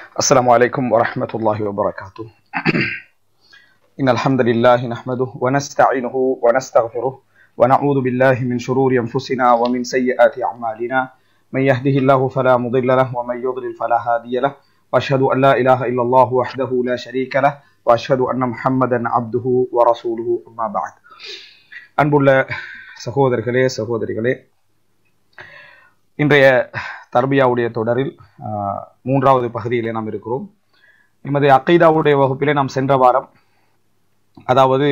السلام عليكم ورحمة الله وبركاته إن الحمد لله نحمده ونستعينه ونستغفره ونعوذ بالله من شرور أنفسنا ومن سيئات أعمالنا من يهده الله فلا مضل له ومن يضلل فلا هادي له وأشهد أن لا إله إلا الله وحده لا شريك له وأشهد أن محمدا عبده ورسوله أما بعد அன்புள்ள சகோதரர்களே சகோதரிகளே இன்றைய தர்பியாவுடைய தொடரில் ஆஹ், மூன்றாவது பகுதியிலே நாம் இருக்கிறோம் எமது அக்கைதாவுடைய வகுப்பிலே நாம் சென்ற வாரம் அதாவது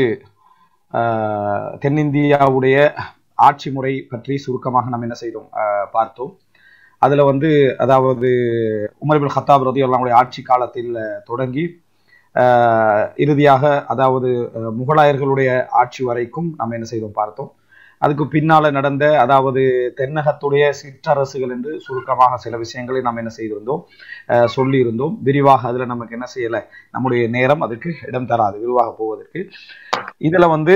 ஆஹ், தென்னிந்தியாவுடைய ஆட்சி முறை பற்றி சுருக்கமாக நாம் என்ன செய்தோம் ஆஹ், பார்த்தோம் அதுல வந்து அதாவது உமர்பில் ஹத்தாப் ரதி அல்லாவுடைய ஆட்சி காலத்தில் ஆஹ், தொடங்கி ஆஹ், இறுதியாக அதாவது ஆஹ், முகலாயர்களுடைய ஆட்சி வரைக்கும் நாம் என்ன செய்தோம் பார்த்தோம் அதுக்கு பின்னால நடந்த அதாவது தென்னகத்துடைய சிற்றரசுகள் என்று சுருக்கமாக சில விஷயங்களை நாம் என்ன செய்திருந்தோம் அஹ் சொல்லியிருந்தோம் விரிவாக அதுல நமக்கு என்ன செய்யல நம்முடைய நேரம் அதுக்கு இடம் தராது விரிவாக போவதற்கு இதுல வந்து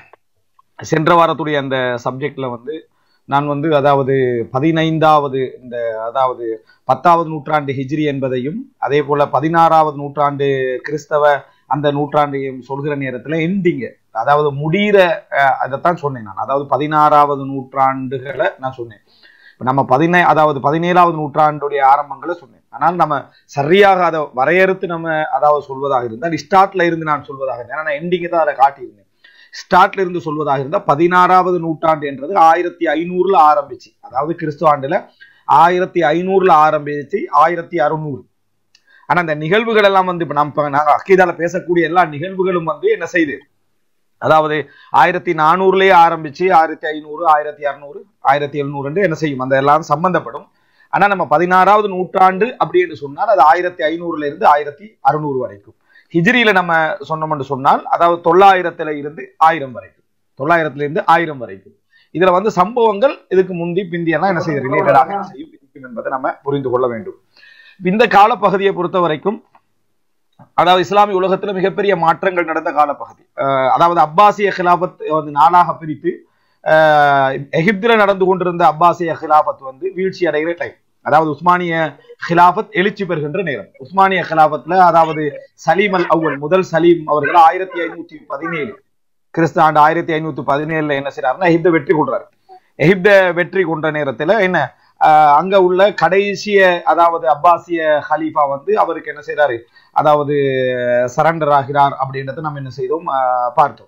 சென்ற வாரத்துடைய அந்த சப்ஜெக்ட்ல வந்து நான் வந்து அதாவது பதினைந்தாவது இந்த அதாவது பத்தாவது நூற்றாண்டு ஹிஜ்ரி என்பதையும் அதே போல பதினாறாவது நூற்றாண்டு கிறிஸ்தவ அந்த நூற்றாண்டையும் சொல்கிற நேரத்துல எண்டிங்க அதாவது முடிகிற அஹ், அதைத்தான் சொன்னேன் நான் அதாவது பதினாறாவது நூற்றாண்டுகளை நான் சொன்னேன் இப்ப நம்ம பதினே அதாவது பதினேழாவது நூற்றாண்டுடைய ஆரம்பங்களை சொன்னேன் ஆனால் நம்ம சரியாக அதை வரையறுத்து நம்ம அதாவது சொல்வதாக இருந்தால் ஸ்டார்ட்ல இருந்து நான் சொல்வதாக இருந்தேன் ஏன்னா நான் எண்டிங்க தான் அதை காட்டியிருந்தேன் ஸ்டார்ட்ல இருந்து சொல்வதாக இருந்தால் பதினாறாவது நூற்றாண்டு என்றது ஆயிரத்தி ஐநூறுல ஆரம்பிச்சு அதாவது கிறிஸ்துவ ஆண்டுல ஆயிரத்தி ஐநூறுல ஆரம்பிச்சு ஆயிரத்தி அறுநூறு ஆனா அந்த நிகழ்வுகள் எல்லாம் வந்து இப்ப நம்ம நாங்க அக்கீதால பேசக்கூடிய எல்லா நிகழ்வுகளும் வந்து என்ன செய்யுது அதாவது ஆயிரத்தி நானூறுலயே ஆரம்பிச்சு ஆயிரத்தி ஐநூறு ஆயிரத்தி அறுநூறு ஆயிரத்தி எழுநூறு என்ன செய்யும் அந்த எல்லாம் சம்பந்தப்படும் ஆனா நம்ம பதினாறாவது நூற்றாண்டு அப்படின்னு சொன்னால் அது ஆயிரத்தி ஐநூறுல இருந்து ஆயிரத்தி அறுநூறு வரைக்கும் ஹிஜ்ரியில நம்ம சொன்னோம்னு சொன்னால் அதாவது தொள்ளாயிரத்துல இருந்து ஆயிரம் வரைக்கும் தொள்ளாயிரத்துல இருந்து ஆயிரம் வரைக்கும் இதுல வந்து சம்பவங்கள் இதுக்கு முந்தி பிந்தியெல்லாம் என்ன செய்ய ரிலேட்டடாக என்ன செய்யும் இருக்கும் என்பதை நம்ம புரிந்து கொள்ள வேண்டும் இந்த காலப்பகுதியை பொறுத்த வரைக்கும் அதாவது இஸ்லாமிய உலகத்துல மிகப்பெரிய மாற்றங்கள் நடந்த காலப்பகுதி அஹ் அதாவது அப்பாசிய கிலாபத் வந்து நாளாக பிரித்து அஹ் எகிப்துல நடந்து கொண்டிருந்த அப்பாசிய கிலாபத் வந்து வீழ்ச்சி அடைகிற டைம் அதாவது உஸ்மானிய கிலாபத் எழுச்சி பெறுகின்ற நேரம் உஸ்மானிய கிலாபத்துல அதாவது சலீம் அல் அவ்வல் முதல் சலீம் அவர்கள் ஆயிரத்தி ஐநூத்தி பதினேழு கிறிஸ்து ஆண்டு ஆயிரத்தி ஐநூத்தி பதினேழுல என்ன செய்யறாருன்னா எகிப்தை வெற்றி கொள்றாரு எகிப்த வெற்றி கொண்ட நேரத்துல என்ன ஆஹ் அங்க உள்ள கடைசிய அதாவது அப்பாசிய ஹலீஃபா வந்து அவருக்கு என்ன செய்றாரு அதாவது சரண்டர் ஆகிறார் அப்படின்றத நம்ம என்ன செய்தோம் ஆஹ் பார்த்தோம்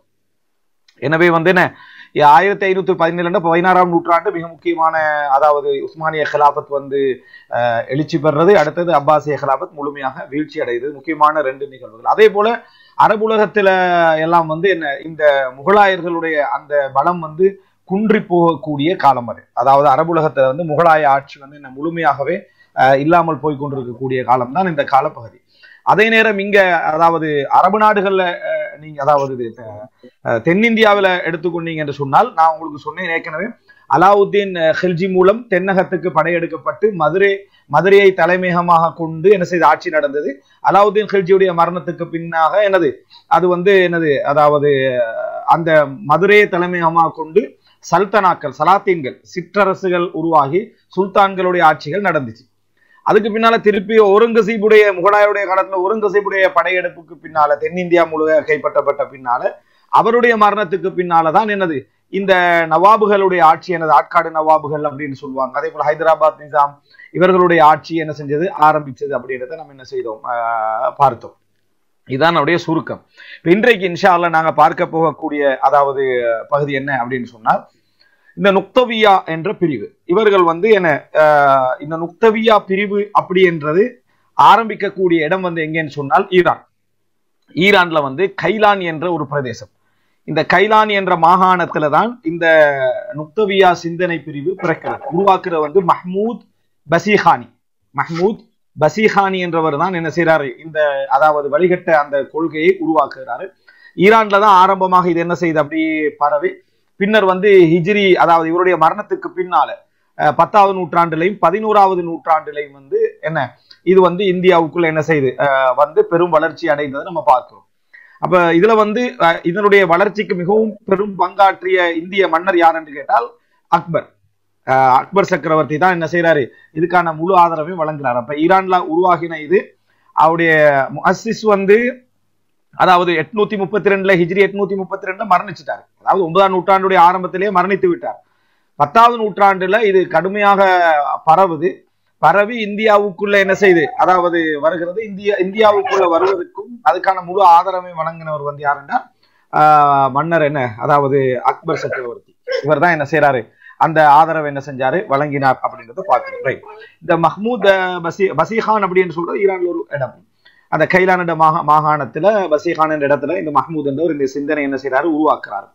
எனவே வந்து என்ன ஆயிரத்தி ஐநூத்தி பதினேழு பதினாறாம் நூற்றாண்டு மிக முக்கியமான அதாவது உஸ்மானிய கிலாபத் வந்து ஆஹ் எழுச்சி பெறுறது அடுத்தது அப்பாசிய கிலாபத் முழுமையாக வீழ்ச்சி அடைகிறது முக்கியமான ரெண்டு நிகழ்வுகள் அதே போல அரபுலகத்துல எல்லாம் வந்து என்ன இந்த முகலாயர்களுடைய அந்த பலம் வந்து குன்றி போகக்கூடிய காலம் அது அதாவது அரபுலகத்துல வந்து முகலாய ஆட்சி வந்து என்ன முழுமையாகவே ஆஹ் இல்லாமல் போய் கொண்டிருக்கக்கூடிய காலம் தான் இந்த காலப்பகுதி அதே நேரம் இங்க அதாவது அரபு நாடுகள்ல அஹ், நீங்க அதாவது இது, அஹ், தென்னிந்தியாவுல எடுத்துக்கொண்டீங்க என்று சொன்னால் நான் உங்களுக்கு சொன்னேன் ஏற்கனவே அலாவுத்தீன் அஹ், ஹில்ஜி மூலம் தென்னகத்துக்கு படையெடுக்கப்பட்டு மதுரை மதுரையை தலைமையகமாக கொண்டு என்ன செய்த ஆட்சி நடந்தது அலாவுத்தீன் ஹில்ஜியுடைய மரணத்துக்கு பின்னாக என்னது அது வந்து என்னது அதாவது அஹ், அந்த மதுரையை தலைமையகமாக கொண்டு சல்தனாக்கள் சலாத்தீன்கள் சிற்றரசுகள் உருவாகி சுல்தான்களுடைய ஆட்சிகள் நடந்துச்சு அதுக்கு பின்னால திருப்பி ஒருங்கசீபுடைய முகலாயருடைய காலத்துல ஒருங்கசீபுடைய படையெடுப்புக்கு பின்னால தென்னிந்தியா முழுக கைப்பற்றப்பட்ட பின்னால அவருடைய மரணத்துக்கு பின்னாலதான் என்னது இந்த நவாபுகளுடைய ஆட்சி எனது ஆட்காடு நவாபுகள் அப்படின்னு சொல்லுவாங்க அதே போல ஹைதராபாத் நிசாம் இவர்களுடைய ஆட்சி என்ன செஞ்சது ஆரம்பிச்சது அப்படின்றத நம்ம என்ன செய்தோம் ஆஹ் பார்த்தோம் இதுதான் நம்முடைய சுருக்கம் இப்ப இன்றைக்கு இன்ஷா அல்லாஹ் நாங்க பார்க்க போகக்கூடிய அதாவது பகுதி என்ன அப்படின்னு சொன்னால் இந்த நுக்தவியா என்ற பிரிவு இவர்கள் வந்து என்ன ஆஹ் இந்த நுக்தவியா பிரிவு அப்படி என்றது ஆரம்பிக்கக்கூடிய இடம் வந்து எங்கன்னு சொன்னால் ஈரான் ஈரான்ல வந்து கைலான் என்ற ஒரு பிரதேசம் இந்த கைலான் என்ற மாகாணத்துல தான் இந்த நுக்தவியா சிந்தனை பிரிவு பிறக்கிறது உருவாக்குற வந்து மஹ்மூத் பசீஹானி மஹ்மூத் பசீஹானி என்றவர் தான் என்ன செய்றாரு இந்த அதாவது வழிகட்ட அந்த கொள்கையை உருவாக்குகிறாரு ஈரான்ல தான் ஆரம்பமாக இது என்ன செய்யுது அப்படியே பரவி பின்னர் வந்து ஹிஜ்ரி அதாவது இவருடைய மரணத்துக்கு பின்னால அஹ், பத்தாவது நூற்றாண்டுலையும் பதினோராவது நூற்றாண்டுலையும் வந்து என்ன இது வந்து இந்தியாவுக்குள்ள என்ன செய்யுது அஹ், வந்து பெரும் வளர்ச்சி அடைந்ததை நம்ம பார்க்கிறோம் அப்ப இதுல வந்து அஹ், இதனுடைய வளர்ச்சிக்கு மிகவும் பெரும் பங்காற்றிய இந்திய மன்னர் யார் என்று கேட்டால் அக்பர் அஹ், அக்பர் சக்கரவர்த்தி தான் என்ன செய்யறாரு இதுக்கான முழு ஆதரவையும் வழங்குறாரு அப்ப ஈரான்ல உருவாகின இது அவருடைய முஅஸ்ஸிஸ் வந்து அதாவது எட்நூத்தி முப்பத்தி ரெண்டுல ஹிஜ்ரி எட்நூத்தி முப்பத்தி ரெண்டுல மரணிச்சிட்டார் அதாவது ஒன்பதாம் நூற்றாண்டுடைய ஆரம்பத்திலேயே மரணித்து விட்டார் பத்தாவது நூற்றாண்டுல இது கடுமையாக பரவுது பரவி இந்தியாவுக்குள்ள என்ன செய்து அதாவது வருகிறது இந்தியா இந்தியாவுக்குள்ள வருவதற்கும் அதுக்கான முழு ஆதரவை வழங்கினவர் வந்து யாருன்னா ஆஹ் மன்னர் என்ன அதாவது அக்பர் சக்கரவர்த்தி இவர் தான் என்ன செய்யறாரு அந்த ஆதரவை என்ன செஞ்சாரு வழங்கினார் அப்படின்றத பார்க்கணும் ரைட் இந்த மஹ்மூத் அஹ், பசி பசீகான் அப்படின்னு சொல்றது ஈரான்ல ஒரு இடம் அந்த கைலான் என்ற மாகா மாகாணத்துல பசீகான் என்ற இடத்துல இந்த மஹ்மூத் என்றவர் இந்த சிந்தனை என்ன செய்யறாரு உருவாக்குறாரு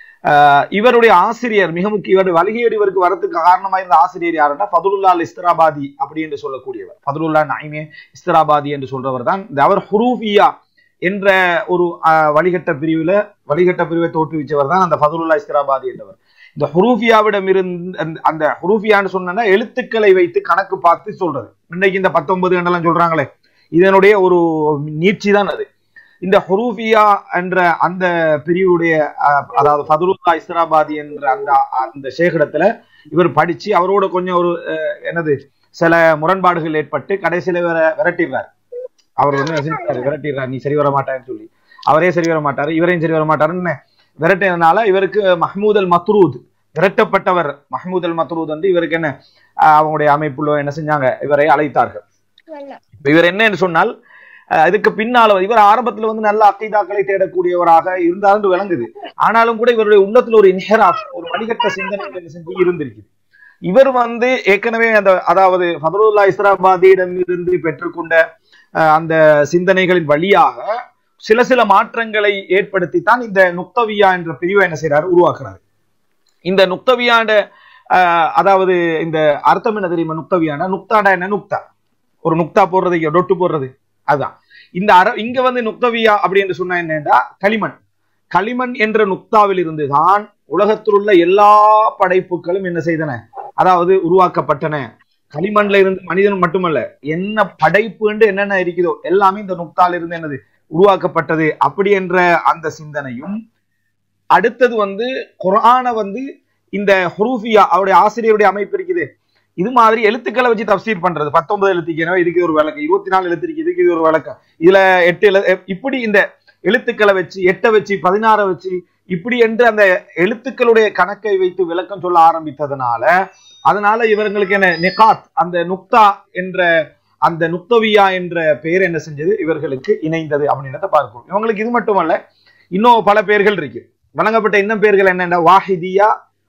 ஆஹ் இவருடைய ஆசிரியர் மிக முக்கிய இவர் வலிகையோடு இவருக்கு வரதுக்கு காரணமா இருந்த ஆசிரியர் யாருன்னா ஃபதுலுல்லா அல் இஸ்திராபாதி அப்படி என்று சொல்லக்கூடியவர் ஃபதுலுல்லா நைமே இஸ்திராபாதி என்று சொல்றவர் தான் இந்த அவர் ஹுரூஃபியா என்ற ஒரு ஆஹ், வழிகட்ட பிரிவுல வழிகட்ட பிரிவை தோற்றுவிச்சவர் தான் அந்த ஃபதுலுல்லா இஸ்திராபாதி என்றவர் இந்த ஹுரூஃபியாவிடம் இருந்து அந்த- அந்த ஹுரூஃபியான்னு சொன்னா எழுத்துக்களை வைத்து கணக்கு பார்த்து சொல்றது இன்னைக்கு இந்த பத்தொன்பது எண்ணெல்லாம் சொல்றாங்களே இதனுடைய ஒரு நீட்சி தான் அது இந்த ஹுரூஃபியா என்ற அந்த பிரிவுடைய அஹ், அதாவது ஃபதுலுல்லா இஸ்ராபாதி என்ற அந்த அந்த சேகடத்துல இவர் படிச்சு அவரோட கொஞ்சம் ஒரு அஹ், என்னது சில முரண்பாடுகள் ஏற்பட்டு கடைசியில வேற விரட்டிடுறார் அவர் வந்து என்ன செஞ்சிட்டாரு? விரட்டிடுறார் நீ சரி வர மாட்டாருன்னு சொல்லி அவரே சரி வர மாட்டாரு இவரையும் சரி வர மாட்டாருன்னு விரட்டினதுனால இவருக்கு மஹ்மூத் அல் மத்ரூத் விரட்டப்பட்டவர் மஹ்மூத் அல் மத்ரூத் வந்து இவருக்கு என்ன அஹ், அவங்களுடைய அமைப்புல என்ன செஞ்சாங்க இவரை அழைத்தார்கள் இப்ப இவர் என்னன்னு சொன்னால் அஹ், இதுக்கு பின்னால வந்து- இவர் ஆரம்பத்துல வந்து நல்ல அக்கீதாக்களை தேடக்கூடியவராக இருந்தாலும் விளங்குது ஆனாலும் கூட இவருடைய உள்ளத்துல ஒரு இன்ஹெராஃப் ஒரு வழிகட்ட சிந்தனை என்ன செஞ்சு இருந்திருக்குது இவர் வந்து ஏற்கனவே அந்த அதாவது ஃபதருல்லா இஸ்ராபாதியிடம் இருந்து பெற்றுக்கொண்ட அஹ், அந்த சிந்தனைகளின் வழியாக சில சில மாற்றங்களை ஏற்படுத்தித்தான் இந்த நுக்தவியா என்ற பிரிவை என்ன செய்யறாரு உருவாக்குறாரு இந்த நுக்தவியாண்ட அஹ், அதாவது இந்த அர்த்தம் என்ன தெரியுமா நுக்தவியாண்டா நுக்தாண்டா என்ன நுக்தா ஒரு நுக்தா போடுறது இங்க டொட்டு போடுறது அதுதான் இந்த அர இங்க வந்து நுக்தவியா அப்படி என்று சொன்னா என்னன்னா களிமண் களிமண் என்ற நுக்தாவில் இருந்து தான் உலகத்தில் உள்ள எல்லா படைப்புகளும் என்ன செய்தன அதாவது உருவாக்கப்பட்டன களிமண்ல இருந்து மனிதன் மட்டுமல்ல என்ன படைப்பு என்று என்னென்ன இருக்குதோ எல்லாமே இந்த நுக்தால இருந்து என்னது உருவாக்கப்பட்டது அப்படி என்ற அந்த சிந்தனையும் அடுத்தது வந்து குர்ஆனை வந்து இந்த ஹுரூஃபியா அவருடைய ஆசிரியருடைய அமைப்பு இருக்குது இது மாதிரி எழுத்துக்களை வச்சு தப்சீர் பண்றது பத்தொன்பது எழுத்துக்கு எனவே இதுக்கு ஒரு விளக்கம் இருபத்தி நாலு எழுத்து இருக்கு இதுக்கு இது ஒரு விளக்கம் இதுல எட்டு எழு இப்படி இந்த எழுத்துக்களை வச்சு எட்டை வச்சு பதினாறை வச்சு இப்படி என்று அந்த எழுத்துக்களுடைய கணக்கை வைத்து விளக்கம் சொல்ல ஆரம்பித்ததுனால அதனால இவர்களுக்கு என்ன நிகாத் அந்த நுக்தா என்ற அந்த நுக்தவியா என்ற பெயர் என்ன செஞ்சது இவர்களுக்கு இணைந்தது அப்படின்றத பார்க்கிறோம் இவங்களுக்கு இது மட்டுமல்ல இன்னும் பல பெயர்கள் இருக்கு வழங்கப்பட்ட இன்னும் பெயர்கள் என்னென்ன வாஹிதியா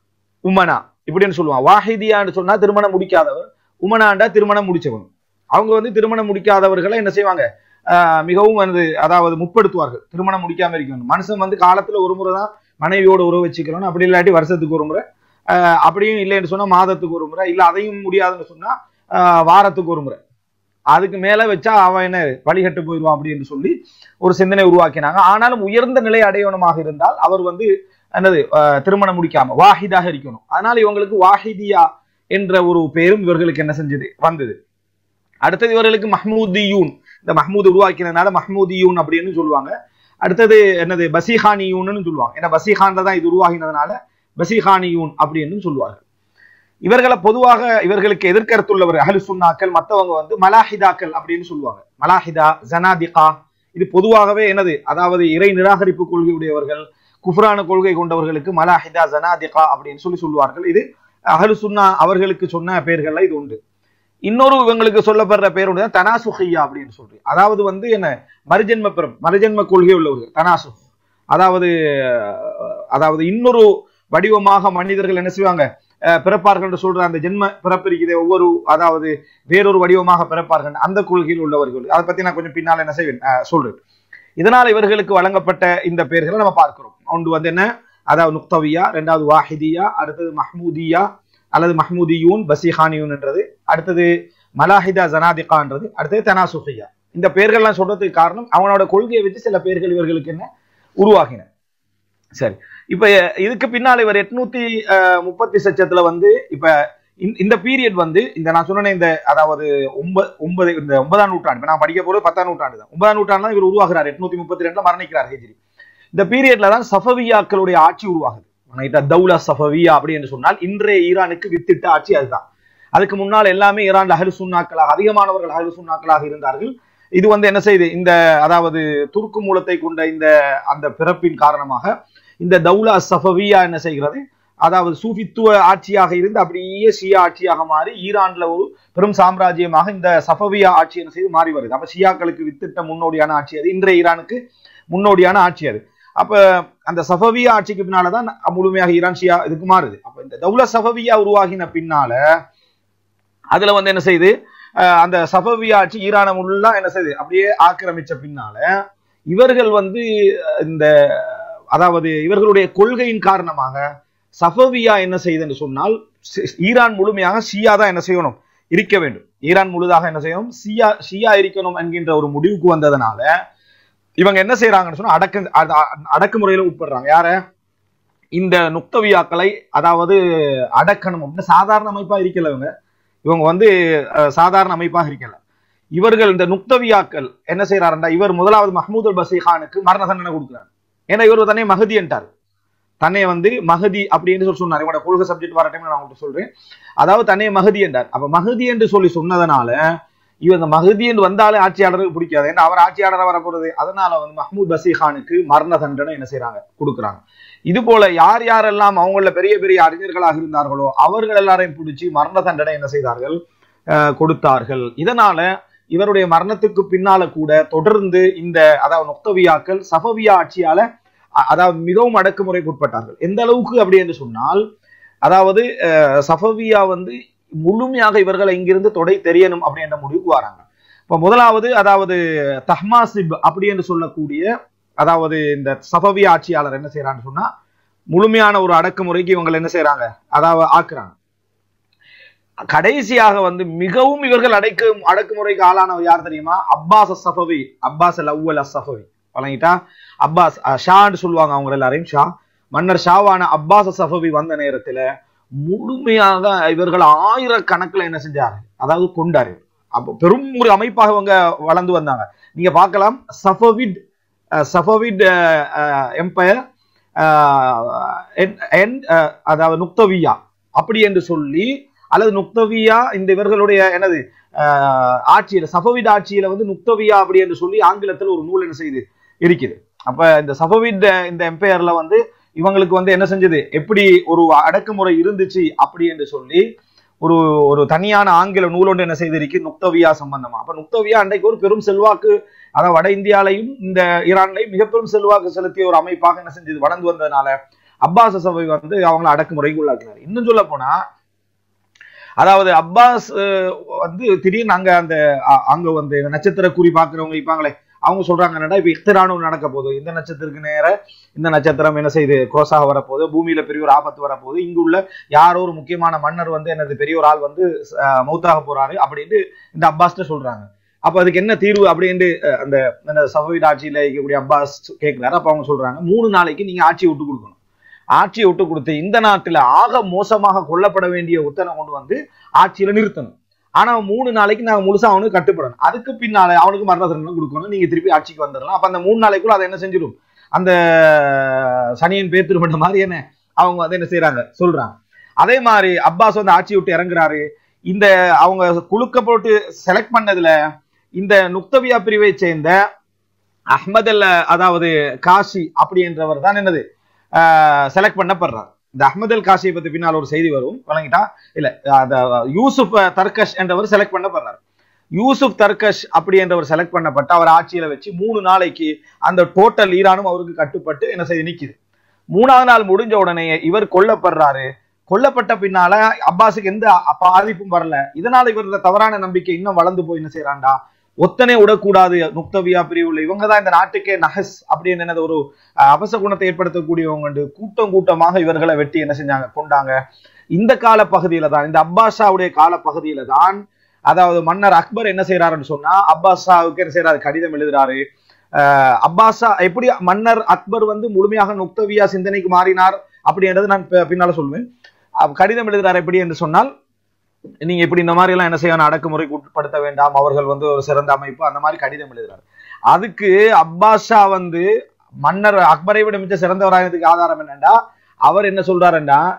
உமனா இப்படின்னு சொல்லுவான் வாஹிதியான்னு சொன்னா திருமணம் முடிக்காதவர் உமனாண்டா திருமணம் முடிச்சவங்க அவங்க வந்து திருமணம் முடிக்காதவர்களை என்ன செய்வாங்க ஆஹ் மிகவும் வந்து அதாவது முற்படுத்துவார்கள் திருமணம் முடிக்காம இருக்கணும் மனுஷன் வந்து காலத்துல ஒரு முறை தான் மனைவியோட உறவு வச்சுக்கிறோம் அப்படி இல்லாட்டி வருஷத்துக்கு ஒரு முறை ஆஹ் அப்படியும் இல்லைன்னு சொன்னா மாதத்துக்கு ஒரு முறை இல்ல அதையும் முடியாதுன்னு சொன்னா ஆஹ் வாரத்துக்கு ஒரு முறை அதுக்கு மேல வச்சா அவன் என்ன வழிகட்டு போயிடுவான் அப்படின்னு சொல்லி ஒரு சிந்தனை உருவாக்கினாங்க ஆனாலும் உயர்ந்த நிலை அடையணுமாக இருந்தால் அவர் வந்து என்னது ஆஹ் திருமணம் முடிக்காம வாஹிதாக இருக்கணும் அதனால இவங்களுக்கு வாஹிதியா என்ற ஒரு பேரும் இவர்களுக்கு என்ன செஞ்சது வந்தது அடுத்தது இவர்களுக்கு மஹ்மூதியூன் இந்த மஹ்மூத் உருவாக்கினதுனால மஹ்மூதியூன் அப்படின்னு சொல்லுவாங்க அடுத்தது என்னது பசிஹானியூன்னு சொல்லுவாங்க ஏன்னா பசிஹான்ல தான் இது உருவாகினதுனால பசிஹானியூன் அப்படின்னு சொல்லுவாங்க இவர்களை பொதுவாக இவர்களுக்கு எதிர்கருத்துள்ளவர் அஹலு சுன்னாக்கள் மற்றவங்க வந்து மலாஹிதாக்கள் அப்படின்னு சொல்லுவாங்க மலாஹிதா ஜனாதிகா இது பொதுவாகவே என்னது அதாவது இறை நிராகரிப்பு கொள்கை உடையவர்கள் குஃப்ரான கொள்கை கொண்டவர்களுக்கு மலாஹிதா ஜனாதிகா அப்படின்னு சொல்லி சொல்லுவார்கள் இது அஹலு சுன்னா அவர்களுக்கு சொன்ன பெயர்கள்ல இது உண்டு இன்னொரு இவங்களுக்கு சொல்லப்படுற பேர் ஒன்று தான் தனாசுஹையா அப்படின்னு சொல்றேன் அதாவது வந்து என்ன மறுஜென்ம பிறம் மறுஜென்ம கொள்கை உள்ளவர்கள் தனாசு அதாவது அஹ், அதாவது இன்னொரு வடிவமாக மனிதர்கள் என்ன செய்வாங்க அஹ், பிறப்பார்கள் என்று சொல்ற அந்த ஜென்ம பிறப்பு இருக்குது ஒவ்வொரு அதாவது வேறொரு வடிவமாக பிறப்பார்கள் அந்த கொள்கையில் உள்ளவர்கள் அதை பத்தி நான் கொஞ்சம் பின்னால் என்ன செய்வேன் அஹ், சொல்றேன் இதனால் இவர்களுக்கு வழங்கப்பட்ட இந்த பெயர்களை நம்ம பார்க்கிறோம் ஒன்று வந்து என்ன அதாவது நுக்தவியா ரெண்டாவது வாஹிதியா அடுத்தது மஹ்மூதியா அல்லது மஹ்மூதியூன் பசிஹானியூன் என்றது அடுத்தது மலாஹிதா ஜனாதிகான்றது அடுத்தது தனாசுஹியா இந்த பெயர்கள்லாம் சொல்றதுக்கு காரணம் அவனோட கொள்கையை வச்சு சில பெயர்கள் இவர்களுக்கு என்ன உருவாகின சரி இப்ப இதுக்கு பின்னால் இவர் எட்நூத்தி அஹ், முப்பத்தி சச்சத்துல வந்து இப்ப இந்த- இந்த பீரியட் வந்து இந்த நான் சொன்ன இந்த அதாவது ஒன்பது ஒன்பது இந்த ஒன்பதாம் நூற்றாண்டு இப்ப நான் படிக்க போறது பத்தாம் நூற்றாண்டு தான் ஒன்பதாம் நூற்றாண்டு தான் இவர் உருவாகிறார் எட்நூத்தி முப்பத்தி ரெண்டுல மரணிக்கிறார் ஹிஜ்ரி இந்த பீரியட்ல தான் சஃபவியாக்களுடைய ஆட்சி உருவாகுது ரைட்டா? தௌலா சஃபவியா அப்படி என்று சொன்னால் இன்றைய ஈரானுக்கு வித்திட்ட ஆட்சி அதுதான் அதுக்கு முன்னால் எல்லாமே ஈரான்ல அஹலு சுன்னாக்களாக அதிகமானவர்கள் அஹலு சுன்னாக்களாக இருந்தார்கள் இது வந்து என்ன செய்யுது இந்த அதாவது துருக்கு மூலத்தை கொண்ட இந்த அந்த பிறப்பின் காரணமாக இந்த தௌலா சஃபவியா என்ன செய்கிறது அதாவது சூஃபித்துவ ஆட்சியாக இருந்து அப்படியே ஷியா ஆட்சியாக மாறி ஈரான்ல ஒரு பெரும் சாம்ராஜ்யமாக இந்த சஃபவியா ஆட்சி என்ன செய்து மாறி வருது அப்ப ஷியாக்களுக்கு வித்திட்ட முன்னோடியான ஆட்சி அது இன்றைய ஈரானுக்கு முன்னோடியான ஆட்சி அது அப்ப அந்த சஃபவியா ஆட்சிக்கு பின்னாலதான் முழுமையாக ஈரான் ஷியா இதுக்கு மாறுது அப்ப இந்த தௌலா சஃபவியா உருவாகின பின்னால அதுல வந்து என்ன செய்யுது அஹ் அந்த சஃபவியா ஆட்சி ஈரானை முள்ளா என்ன செய்யுது அப்படியே ஆக்கிரமிச்ச பின்னால இவர்கள் வந்து இந்த அதாவது இவர்களுடைய கொள்கையின் காரணமாக சஃபவியா என்ன செய்யுதுன்னு சொன்னால் சி- ஈரான் முழுமையாக ஷியா தான் என்ன செய்யணும் இருக்க வேண்டும் ஈரான் முழுதாக என்ன செய்யணும் ஷியா ஷியா இருக்கணும் என்கின்ற ஒரு முடிவுக்கு வந்ததுனால இவங்க என்ன செய்யறாங்கன்னு சொன்னா அடக்கு அட- அடக்குமுறையில உட்படுறாங்க யார இந்த நுக்தவியாக்களை அதாவது அடக்கணும் அப்படின்னு சாதாரண அமைப்பா இருக்கல இவங்க இவங்க வந்து அஹ், சாதாரண அமைப்பாக இருக்கல இவர்கள் இந்த நுக்தவியாக்கள் என்ன செய்யறாருண்டா இவர் முதலாவது மஹமூத் அல் பசி கானுக்கு மரண தண்டனை கொடுக்குறாரு ஏன்னா இவர் தன்னை மகதி என்றார் தன்னை வந்து மகதி அப்படின்னு சொல்லி சொன்னார் இவனோட கொள்கை சப்ஜெக்ட் வர டைம் நான் உங்கள்கிட்ட சொல்றேன் அதாவது தன்னை மகதி என்றார் அப்ப மகதி என்று சொல்லி சொன்னதனால இவன் இந்த மகதி என்று வந்தாலே ஆட்சியாளருக்கு பிடிக்காது ஏன்னா அவர் ஆட்சியாளராக வர போறது அதனால வந்து மஹமூத் பசி கானுக்கு மரண தண்டனை என்ன செய்றாங்க கொடுக்குறாங்க இது போல யார் யாரெல்லாம் அவங்கள பெரிய பெரிய அறிஞர்களாக இருந்தார்களோ அவர்கள் எல்லாரையும் பிடிச்சி மரண தண்டனை என்ன செய்தார்கள் அஹ், கொடுத்தார்கள் இதனால இவருடைய மரணத்துக்கு பின்னால கூட தொடர்ந்து இந்த அதாவது நொக்தவியாக்கள் சஃபவியா ஆட்சியால அ- அதாவது மிகவும் அடக்குமுறைக்கு உட்பட்டார்கள் எந்த அளவுக்கு அப்படி என்று சொன்னால் அதாவது அஹ், சஃபவியா வந்து முழுமையாக இவர்களை இங்கிருந்து தொடை தெரியணும் அப்படின்ற முடிவுக்கு வராங்க இப்ப முதலாவது அதாவது தஹ்மாசிப் அப்படி என்று சொல்லக்கூடிய அதாவது இந்த சஃபவியா ஆட்சியாளர் என்ன செய்யறான்னு சொன்னா முழுமையான ஒரு அடக்குமுறைக்கு இவங்க என்ன செய்யறாங்க அதாவது ஆக்குறாங்க கடைசியாக வந்து மிகவும் இவர்கள் அடைக்கு அடக்குமுறைக்கு ஆளானவர் யார் தெரியுமா அப்பாஸ் சஃபவி அப்பாஸ் அல் அவ்வல் சஃபவி வழங்கிட்டா அப்பாஸ் அஹ், ஷான்னு சொல்லுவாங்க அவங்க எல்லாரையும் ஷா மன்னர் ஷாவான அப்பாஸ் சஃபவி வந்த நேரத்துல முழுமையாக இவர்கள் ஆயிரக்கணக்கில் என்ன செஞ்சாரு அதாவது கொண்டாரு அப்போ பெரும் ஒரு அமைப்பாக இவங்க வளர்ந்து வந்தாங்க நீங்க பார்க்கலாம் சஃபவிட் அஹ், சஃபவிட் எம்பயர் அதாவது நுக்தவியா அப்படி என்று சொல்லி அல்லது நுக்தவியா இந்த இவர்களுடைய என்னது அஹ், ஆட்சியில சஃபவிட் ஆட்சியில வந்து நுக்தவியா அப்படி என்று சொல்லி ஆங்கிலத்தில் ஒரு நூல் என்ன செய்யுது இருக்குது அப்ப இந்த சஃபவிட் இந்த எம்பையர்ல வந்து இவங்களுக்கு வந்து என்ன செஞ்சது எப்படி ஒரு அடக்குமுறை இருந்துச்சு அப்படி என்று சொல்லி ஒரு ஒரு தனியான ஆங்கில நூலொன்று என்ன செய்திருக்கு நுக்தவியா சம்பந்தமா அப்ப நுக்தவியா அன்றைக்கு ஒரு பெரும் செல்வாக்கு அதாவது வட இந்தியாலையும் இந்த ஈரான்லையும் மிக பெரும் செல்வாக்கு செலுத்திய ஒரு அமைப்பாக என்ன செஞ்சது வளர்ந்து வந்ததுனால அப்பாஸ் சபை வந்து அவங்கள அடக்குமுறைக்கு உள்ளாக்கினார் இன்னும் சொல்ல போனா அதாவது அப்பாஸ் அஹ், வந்து திடீர்னு அங்க அந்த அ- அங்க வந்து இந்த நட்சத்திர குறி பாக்குறவங்க இருப்பாங்களே அவங்க சொல்றாங்க என்னடா இப்ப இக்திரானு நடக்க போகுது இந்த நட்சத்திரத்துக்கு நேர இந்த நட்சத்திரம் என்ன செய்யுது குரோஸாக வரப்போகுது பூமியில பெரிய ஒரு ஆபத்து வரப்போகுது இங்கு உள்ள யாரோ ஒரு முக்கியமான மன்னர் வந்து என்னது பெரிய ஒரு ஆள் வந்து அஹ், மௌத்தாக போறாரு அப்படின்னு இந்த அப்பாஸ்ட்ட சொல்றாங்க அப்ப அதுக்கு என்ன தீர்வு அப்படின்னு அஹ், அந்த அந்த சஃபீட் ஆட்சியில இருக்கக்கூடிய அப்பாஸ் கேட்கிறாரு அப்ப அவங்க சொல்றாங்க மூணு நாளைக்கு நீங்க ஆட்சியை விட்டு கொடுக்கணும் ஆட்சியை விட்டு கொடுத்து இந்த நாட்டுல ஆக மோசமாக கொல்லப்பட வேண்டிய உத்தனை கொண்டு வந்து ஆட்சியில நிறுத்தணும் ஆனா அவன் மூணு நாளைக்கு நாங்க முழுசா அவனுக்கு கட்டுப்படணும் அதுக்கு பின்னால அவனுக்கு மரண தண்டனை கொடுக்கணும் நீங்க திருப்பி ஆட்சிக்கு வந்துடலாம் அப்ப அந்த மூணு நாளைக்குள்ள அதை என்ன செஞ்சிடும் அந்த சனியன் பேத்துரு பண்ண மாதிரி என்ன அவங்க வந்து என்ன செய்யறாங்க சொல்றாங்க அதே மாதிரி அப்பாஸ் வந்து ஆட்சி விட்டு இறங்குறாரு இந்த அவங்க குழுக்க போட்டு செலக்ட் பண்ணதுல இந்த நுக்தவியா பிரிவை சேர்ந்த அஹ்மத் அல் அதாவது காஷி அப்படி என்றவர் தான் என்னது செலக்ட் பண்ணப்படுறார் இந்த அஹ்மத் அல் காஷியை பத்தி பின்னால் ஒரு செய்தி வரும் வழங்கிட்டா இல்ல அந்த யூசுப் தர்கஷ் என்றவர் செலக்ட் பண்ணப்படுறார் யூசுப் தர்கஷ் அப்படி என்றவர் செலக்ட் பண்ணப்பட்டு அவர் ஆட்சியில வச்சு மூணு நாளைக்கு அந்த டோட்டல் ஈரானும் அவருக்கு கட்டுப்பட்டு என்ன செய்து நிக்குது மூணாவது நாள் முடிஞ்ச உடனே இவர் கொல்லப்படுறாரு கொல்லப்பட்ட பின்னால அப்பாஸுக்கு எந்த பாதிப்பும் வரல இதனால இவரோட தவறான நம்பிக்கை இன்னும் வளர்ந்து போய் என்ன செய்யறாண்டா ஒத்தனை விடக்கூடாது நுக்தவியா பிரிவுல இவங்க தான் இந்த நாட்டுக்கே நஹஸ் அப்படின்னு என்னது ஒரு அஹ், அபச குணத்தை ஏற்படுத்தக்கூடியவங்க உண்டு. கூட்டம் கூட்டமாக இவர்களை வெட்டி என்ன செஞ்சாங்க கொண்டாங்க இந்த கால பகுதியில தான் இந்த அப்பாஸாவுடைய கால பகுதியில தான் அதாவது மன்னர் அக்பர் என்ன செய்யறாருன்னு சொன்னா அப்பாஸாவுக்கு என்ன செய்யறாரு கடிதம் எழுதுறாரு அஹ், அப்பாஸா எப்படி மன்னர் அக்பர் வந்து முழுமையாக நுக்தவியா சிந்தனைக்கு மாறினார் அப்படின்றது நான் பி- பின்னால சொல்லுவேன் அப்ப கடிதம் எழுதுறாரு எப்படி என்று சொன்னால் நீங்க இப்படி இந்த மாதிரி எல்லாம் என்ன செய்யணும் அடக்குமுறைக்கு உட்படுத்த வேண்டாம் அவர்கள் வந்து ஒரு சிறந்த அமைப்பு அந்த மாதிரி கடிதம் எழுதுறாரு அதுக்கு அப்பாஸ் ஷா வந்து மன்னர் அக்பரை விட மிச்ச சிறந்தவராயதுக்கு ஆதாரம் என்னன்னா அவர் என்ன சொல்றாருன்னா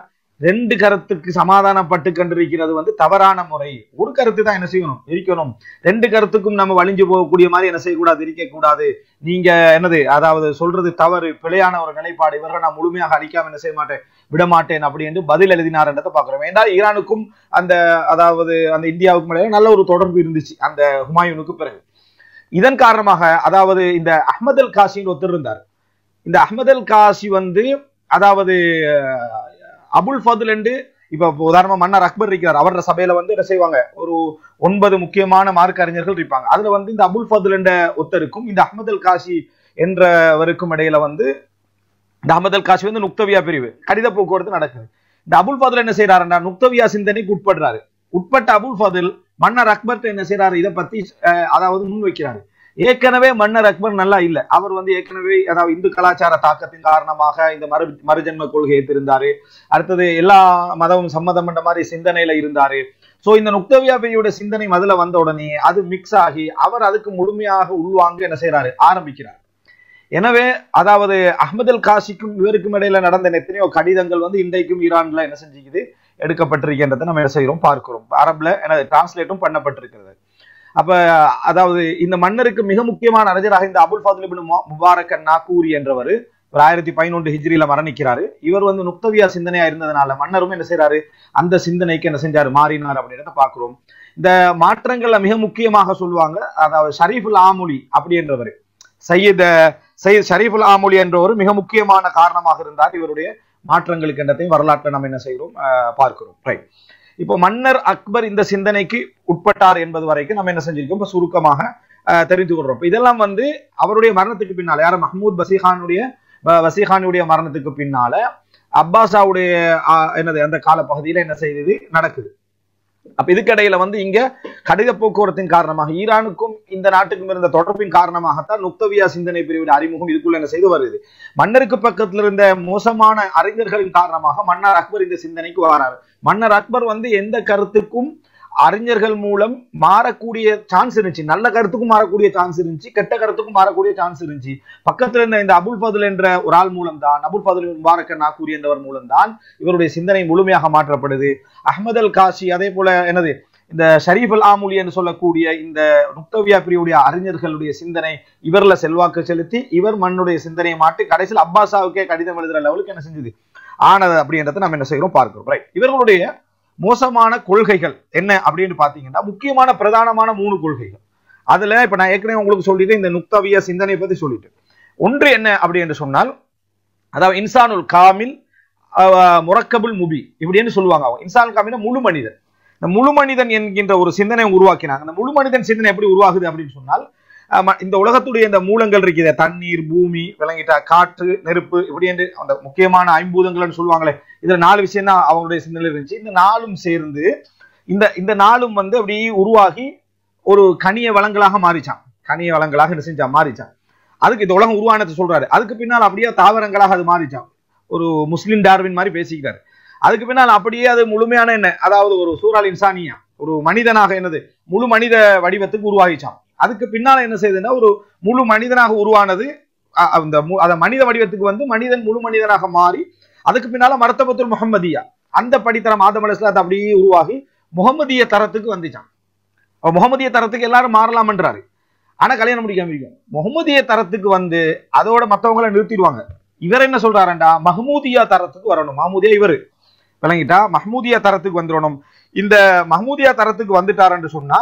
ரெண்டு கருத்துக்கு சமாதானப்பட்டு கண்டிருக்கிறது வந்து தவறான முறை ஒரு கருத்து தான் என்ன செய்யணும் இருக்கணும் ரெண்டு கருத்துக்கும் நம்ம வலிஞ்சு போகக்கூடிய மாதிரி என்ன செய்யக்கூடாது இருக்கக்கூடாது நீங்க என்னது அதாவது சொல்றது தவறு பிழையான ஒரு நிலைப்பாடு இவரை நான் முழுமையாக அழிக்காம என்ன செய்ய மாட்டேன் விட மாட்டேன் அப்படி என்று பதில் எழுதினார்ன்றதை பாக்குறோம் ஏன்னா ஈரானுக்கும் அந்த அதாவது அந்த இந்தியாவுக்கும் இடையில நல்ல ஒரு தொடர்பு இருந்துச்சு அந்த ஹுமாயூனுக்கு பிறகு இதன் காரணமாக அதாவது இந்த அஹ்மத் அல் காசின்னு ஒருத்தர் இருந்தார் இந்த அஹ்மத் அல் காசி வந்து அதாவது அஹ், அபுல் ஃபதுல் என்று இப்ப உதாரணமா மன்னர் அக்பர் இருக்கிறார் அவரோட சபையில வந்து என்ன செய்வாங்க ஒரு ஒன்பது முக்கியமான மார்க்க அறிஞர்கள் இருப்பாங்க அதுல வந்து இந்த அபுல் ஃபதுல் என்ற ஒருத்தருக்கும் இந்த அஹ்மத் அல் காசி என்றவருக்கும் இடையில வந்து இந்த அஹ்மத் அல் காசி வந்து நுக்தவியா பிரிவு கடித போக்குவரத்து நடக்குது இந்த அபுல் ஃபதுல் என்ன செய்யறாருன்னா நுக்தவியா சிந்தனைக்கு உட்படுறாரு உட்பட்ட அபுல் ஃபதுல் மன்னர் அக்பர்ட்ட என்ன செய்யறாரு இதை பத்தி அஹ், அதாவது முன் வைக்கிறாரு ஏற்கனவே மன்னர் அக்பர் நல்லா இல்ல அவர் வந்து ஏற்கனவே அதாவது இந்து கலாச்சார தாக்கத்தின் காரணமாக இந்த மறு மறுஜன்ம கொள்கையை இருந்தாரு அடுத்தது எல்லா மதமும் சம்மதம் பண்ற மாதிரி சிந்தனையில இருந்தாரு சோ இந்த நுக்தவியா பிரியோட சிந்தனை முதல்ல வந்த உடனே அது மிக்ஸ் ஆகி அவர் அதுக்கு முழுமையாக உள்வாங்க என்ன செய்யறாரு ஆரம்பிக்கிறார் எனவே அதாவது அஹ்மத் அல் காசிக்கும் இவருக்கும் இடையில நடந்த எத்தனையோ கடிதங்கள் வந்து இன்றைக்கும் ஈரான்ல என்ன செஞ்சுக்குது எடுக்கப்பட்டிருக்கின்றதை நம்ம என்ன செய்யறோம் பார்க்கிறோம் அரபுல எனது டிரான்ஸ்லேட்டும் பண்ணப்பட்டிருக்கிறது அப்ப அதாவது இந்த மன்னருக்கு மிக முக்கியமான அறிஞராக இந்த அபுல் ஃபாதுல் இப்னு மு- முபாரக் நாக்கூரி என்றவர் ஒரு ஆயிரத்தி பதினொன்று ஹிஜ்ரியில மரணிக்கிறாரு இவர் வந்து நுக்தவியா சிந்தனையா இருந்ததுனால மன்னரும் என்ன செய்யறாரு அந்த சிந்தனைக்கு என்ன செஞ்சாரு மாறினார் அப்படின்றத பாக்குறோம் இந்த மாற்றங்கள்ல மிக முக்கியமாக சொல்லுவாங்க அதாவது ஷரீஃபுல் ஆமுலி அப்படி என்றவர் சையத் சையத் ஷரீஃபுல் ஆமுலி என்றவர் மிக முக்கியமான காரணமாக இருந்தார் இவருடைய மாற்றங்களுக்கு என்றதையும் வரலாற்றை நம்ம என்ன செய்கிறோம் அஹ், பார்க்கிறோம் ரைட் இப்போ மன்னர் அக்பர் இந்த சிந்தனைக்கு உட்பட்டார் என்பது வரைக்கும் நம்ம என்ன செஞ்சிருக்கோம் இப்ப சுருக்கமாக அஹ், தெரிந்து கொள்றோம் இப்ப இதெல்லாம் வந்து அவருடைய மரணத்துக்கு பின்னால யார் மஹமூத் பசீகானுடைய ப- வசீகானுடைய மரணத்துக்கு பின்னால அப்பாஸாவுடைய அஹ், என்னது அந்த காலப்பகுதியில என்ன செய்தது நடக்குது அப்ப இதுக்கிடையில வந்து இங்க கடித போக்குவரத்தின் காரணமாக ஈரானுக்கும் இந்த நாட்டுக்கும் இருந்த தொடர்பின் காரணமாகத்தான் நுக்தவியா சிந்தனை பிரிவின் அறிமுகம் இதுக்குள்ள என்ன செய்து வருது மன்னருக்கு பக்கத்துல இருந்த மோசமான அறிஞர்களின் காரணமாக மன்னர் அக்பர் இந்த சிந்தனைக்கு வராரு மன்னர் அக்பர் வந்து எந்த கருத்துக்கும் அறிஞர்கள் மூலம் மாறக்கூடிய சான்ஸ் இருந்துச்சு நல்ல கருத்துக்கும் மாறக்கூடிய சான்ஸ் இருந்துச்சு கெட்ட கருத்துக்கும் மாறக்கூடிய சான்ஸ் இருந்துச்சு பக்கத்துல இருந்த இந்த அபுல் ஃபதுல் என்ற ஒரு ஆள் மூலம் தான் அபுல் ஃபதுல் முபாரக்க நாக்கூரி என்றவர் மூலம் தான் இவருடைய சிந்தனை முழுமையாக மாற்றப்படுது அஹ்மத் அல் காசி அதே போல என்னது இந்த ஷரீஃப் அல் ஆமுலி என்று சொல்லக்கூடிய இந்த நுக்தவியா பிரிவுடைய அறிஞர்களுடைய சிந்தனை இவர்ல செல்வாக்கு செலுத்தி இவர் மண்ணுடைய சிந்தனையை மாற்றி கடைசியில் அப்பாஸாவுக்கே கடிதம் எழுதுற லெவலுக்கு என்ன செஞ்சது ஆனது அப்படின்றத நம்ம என்ன செய்கிறோம் பார்க்கிறோம் ரைட் இவர்களுடைய மோசமான கொள்கைகள் என்ன அப்படின்னு பாத்தீங்கன்னா முக்கியமான பிரதானமான மூணு கொள்கைகள் அதுல இப்ப நான் ஏற்கனவே உங்களுக்கு சொல்லிட்டு இந்த நுக்தவிய சிந்தனை பத்தி சொல்லிட்டேன் ஒன்று என்ன அப்படி என்று சொன்னால் அதாவது இன்சானுல் காமில் அஹ், முரக்கபுல் முபி இப்படின்னு சொல்லுவாங்க அவங்க இன்சானுல் காமில்னா முழு மனிதன் இந்த முழு மனிதன் என்கின்ற ஒரு சிந்தனை உருவாக்கினாங்க இந்த முழு மனிதன் சிந்தனை எப்படி உருவாகுது அப்படின்னு சொன்னால் அஹ், ம- இந்த உலகத்துடைய இந்த மூலங்கள் இருக்குது தண்ணீர் பூமி விளங்கிட்டா காற்று நெருப்பு இப்படி என்று அந்த முக்கியமான ஐம்பூதங்கள்னு சொல்லுவாங்களே இதுல நாலு விஷயம் தான் அவங்களுடைய சிந்தனை இருந்துச்சு இந்த நாலும் சேர்ந்து இந்த இந்த நாளும் வந்து அப்படி உருவாகி ஒரு கனிய வளங்களாக மாறிச்சான் கனிய வளங்களாக என்ன செஞ்சான் மாறிச்சான் அதுக்கு இந்த உலகம் உருவானதை சொல்றாரு அதுக்கு பின்னால் அப்படியே தாவரங்களாக அது மாறிச்சான் ஒரு முஸ்லிம் டார்வின் மாதிரி பேசிக்கிறாரு அதுக்கு பின்னால் அப்படியே அது முழுமையான என்ன அதாவது ஒரு சூறால் இன்சானியா ஒரு மனிதனாக என்னது முழு மனித வடிவத்துக்கு உருவாகிச்சான் அதுக்கு பின்னால என்ன செய்யுதுன்னா ஒரு முழு மனிதனாக உருவானது அ- அந்த மு- அந்த மனித வடிவத்துக்கு வந்து மனிதன் முழு மனிதனாக மாறி அதுக்கு பின்னால மரத்தபத்துல் முகமதியா அந்த படித்தரம் ஆதம் அலிஸ்லாத் அப்படியே உருவாகி முகமதிய தரத்துக்கு வந்துச்சான் அப்ப முகமதிய தரத்துக்கு எல்லாரும் மாறலாம்ன்றாரு ஆனா கல்யாணம் முடிக்காம இருக்கும் முகமதிய தரத்துக்கு வந்து அதோட மத்தவங்கள நிறுத்திடுவாங்க இவர் என்ன சொல்றாருண்டா மஹமூதியா தரத்துக்கு வரணும் மஹமூதியா இவரு விளங்கிட்டா மஹமூதியா தரத்துக்கு வந்துடணும் இந்த மஹமூதியா தரத்துக்கு வந்துட்டாருன்னு சொன்னா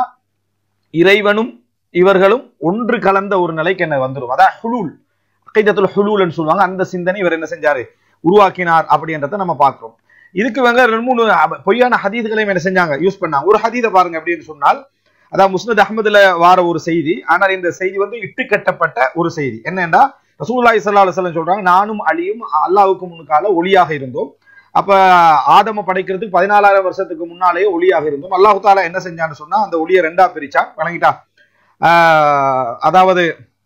இறைவனும் இவர்களும் ஒன்று கலந்த ஒரு நிலைக்கு என்ன வந்துடும் அதான் ஹுலூல் அகைதத்துல் ஹுலூல்னு சொல்லுவாங்க அந்த சிந்தனை இவர் என்ன செஞ்சாரு உருவாக்கினார் அப்படின்றத நம்ம பார்க்கிறோம் இதுக்கு இவங்க ரெண்டு மூணு அப- பொய்யான ஹதீதுகளையும் என்ன செஞ்சாங்க யூஸ் பண்ணாங்க ஒரு ஹதீதை பாருங்க அப்படின்னு சொன்னால் அதான் முஸ்னத் அஹமதுல வார ஒரு செய்தி ஆனால் இந்த செய்தி வந்து இட்டு கட்டப்பட்ட ஒரு செய்தி என்னன்னா ரசூலுல்லாஹி ஸல்லல்லாஹு அலைஹி வஸல்லம் சொல்றாங்க நானும் அலியும் அல்லாஹ்வுக்கு முன்கால ஒளியாக இருந்தோம் அப்ப ஆதம படைக்கிறதுக்கு பதினாலாயிரம் வருஷத்துக்கு முன்னாலேயே ஒளியாக இருந்தோம் அல்லாஹு தாலா என்ன செஞ்சான்னு சொன்னா அந்த ஒளியை ரெண்டா பிரிச்சான் வழங்கிட்டா ஆஹ் அதாவது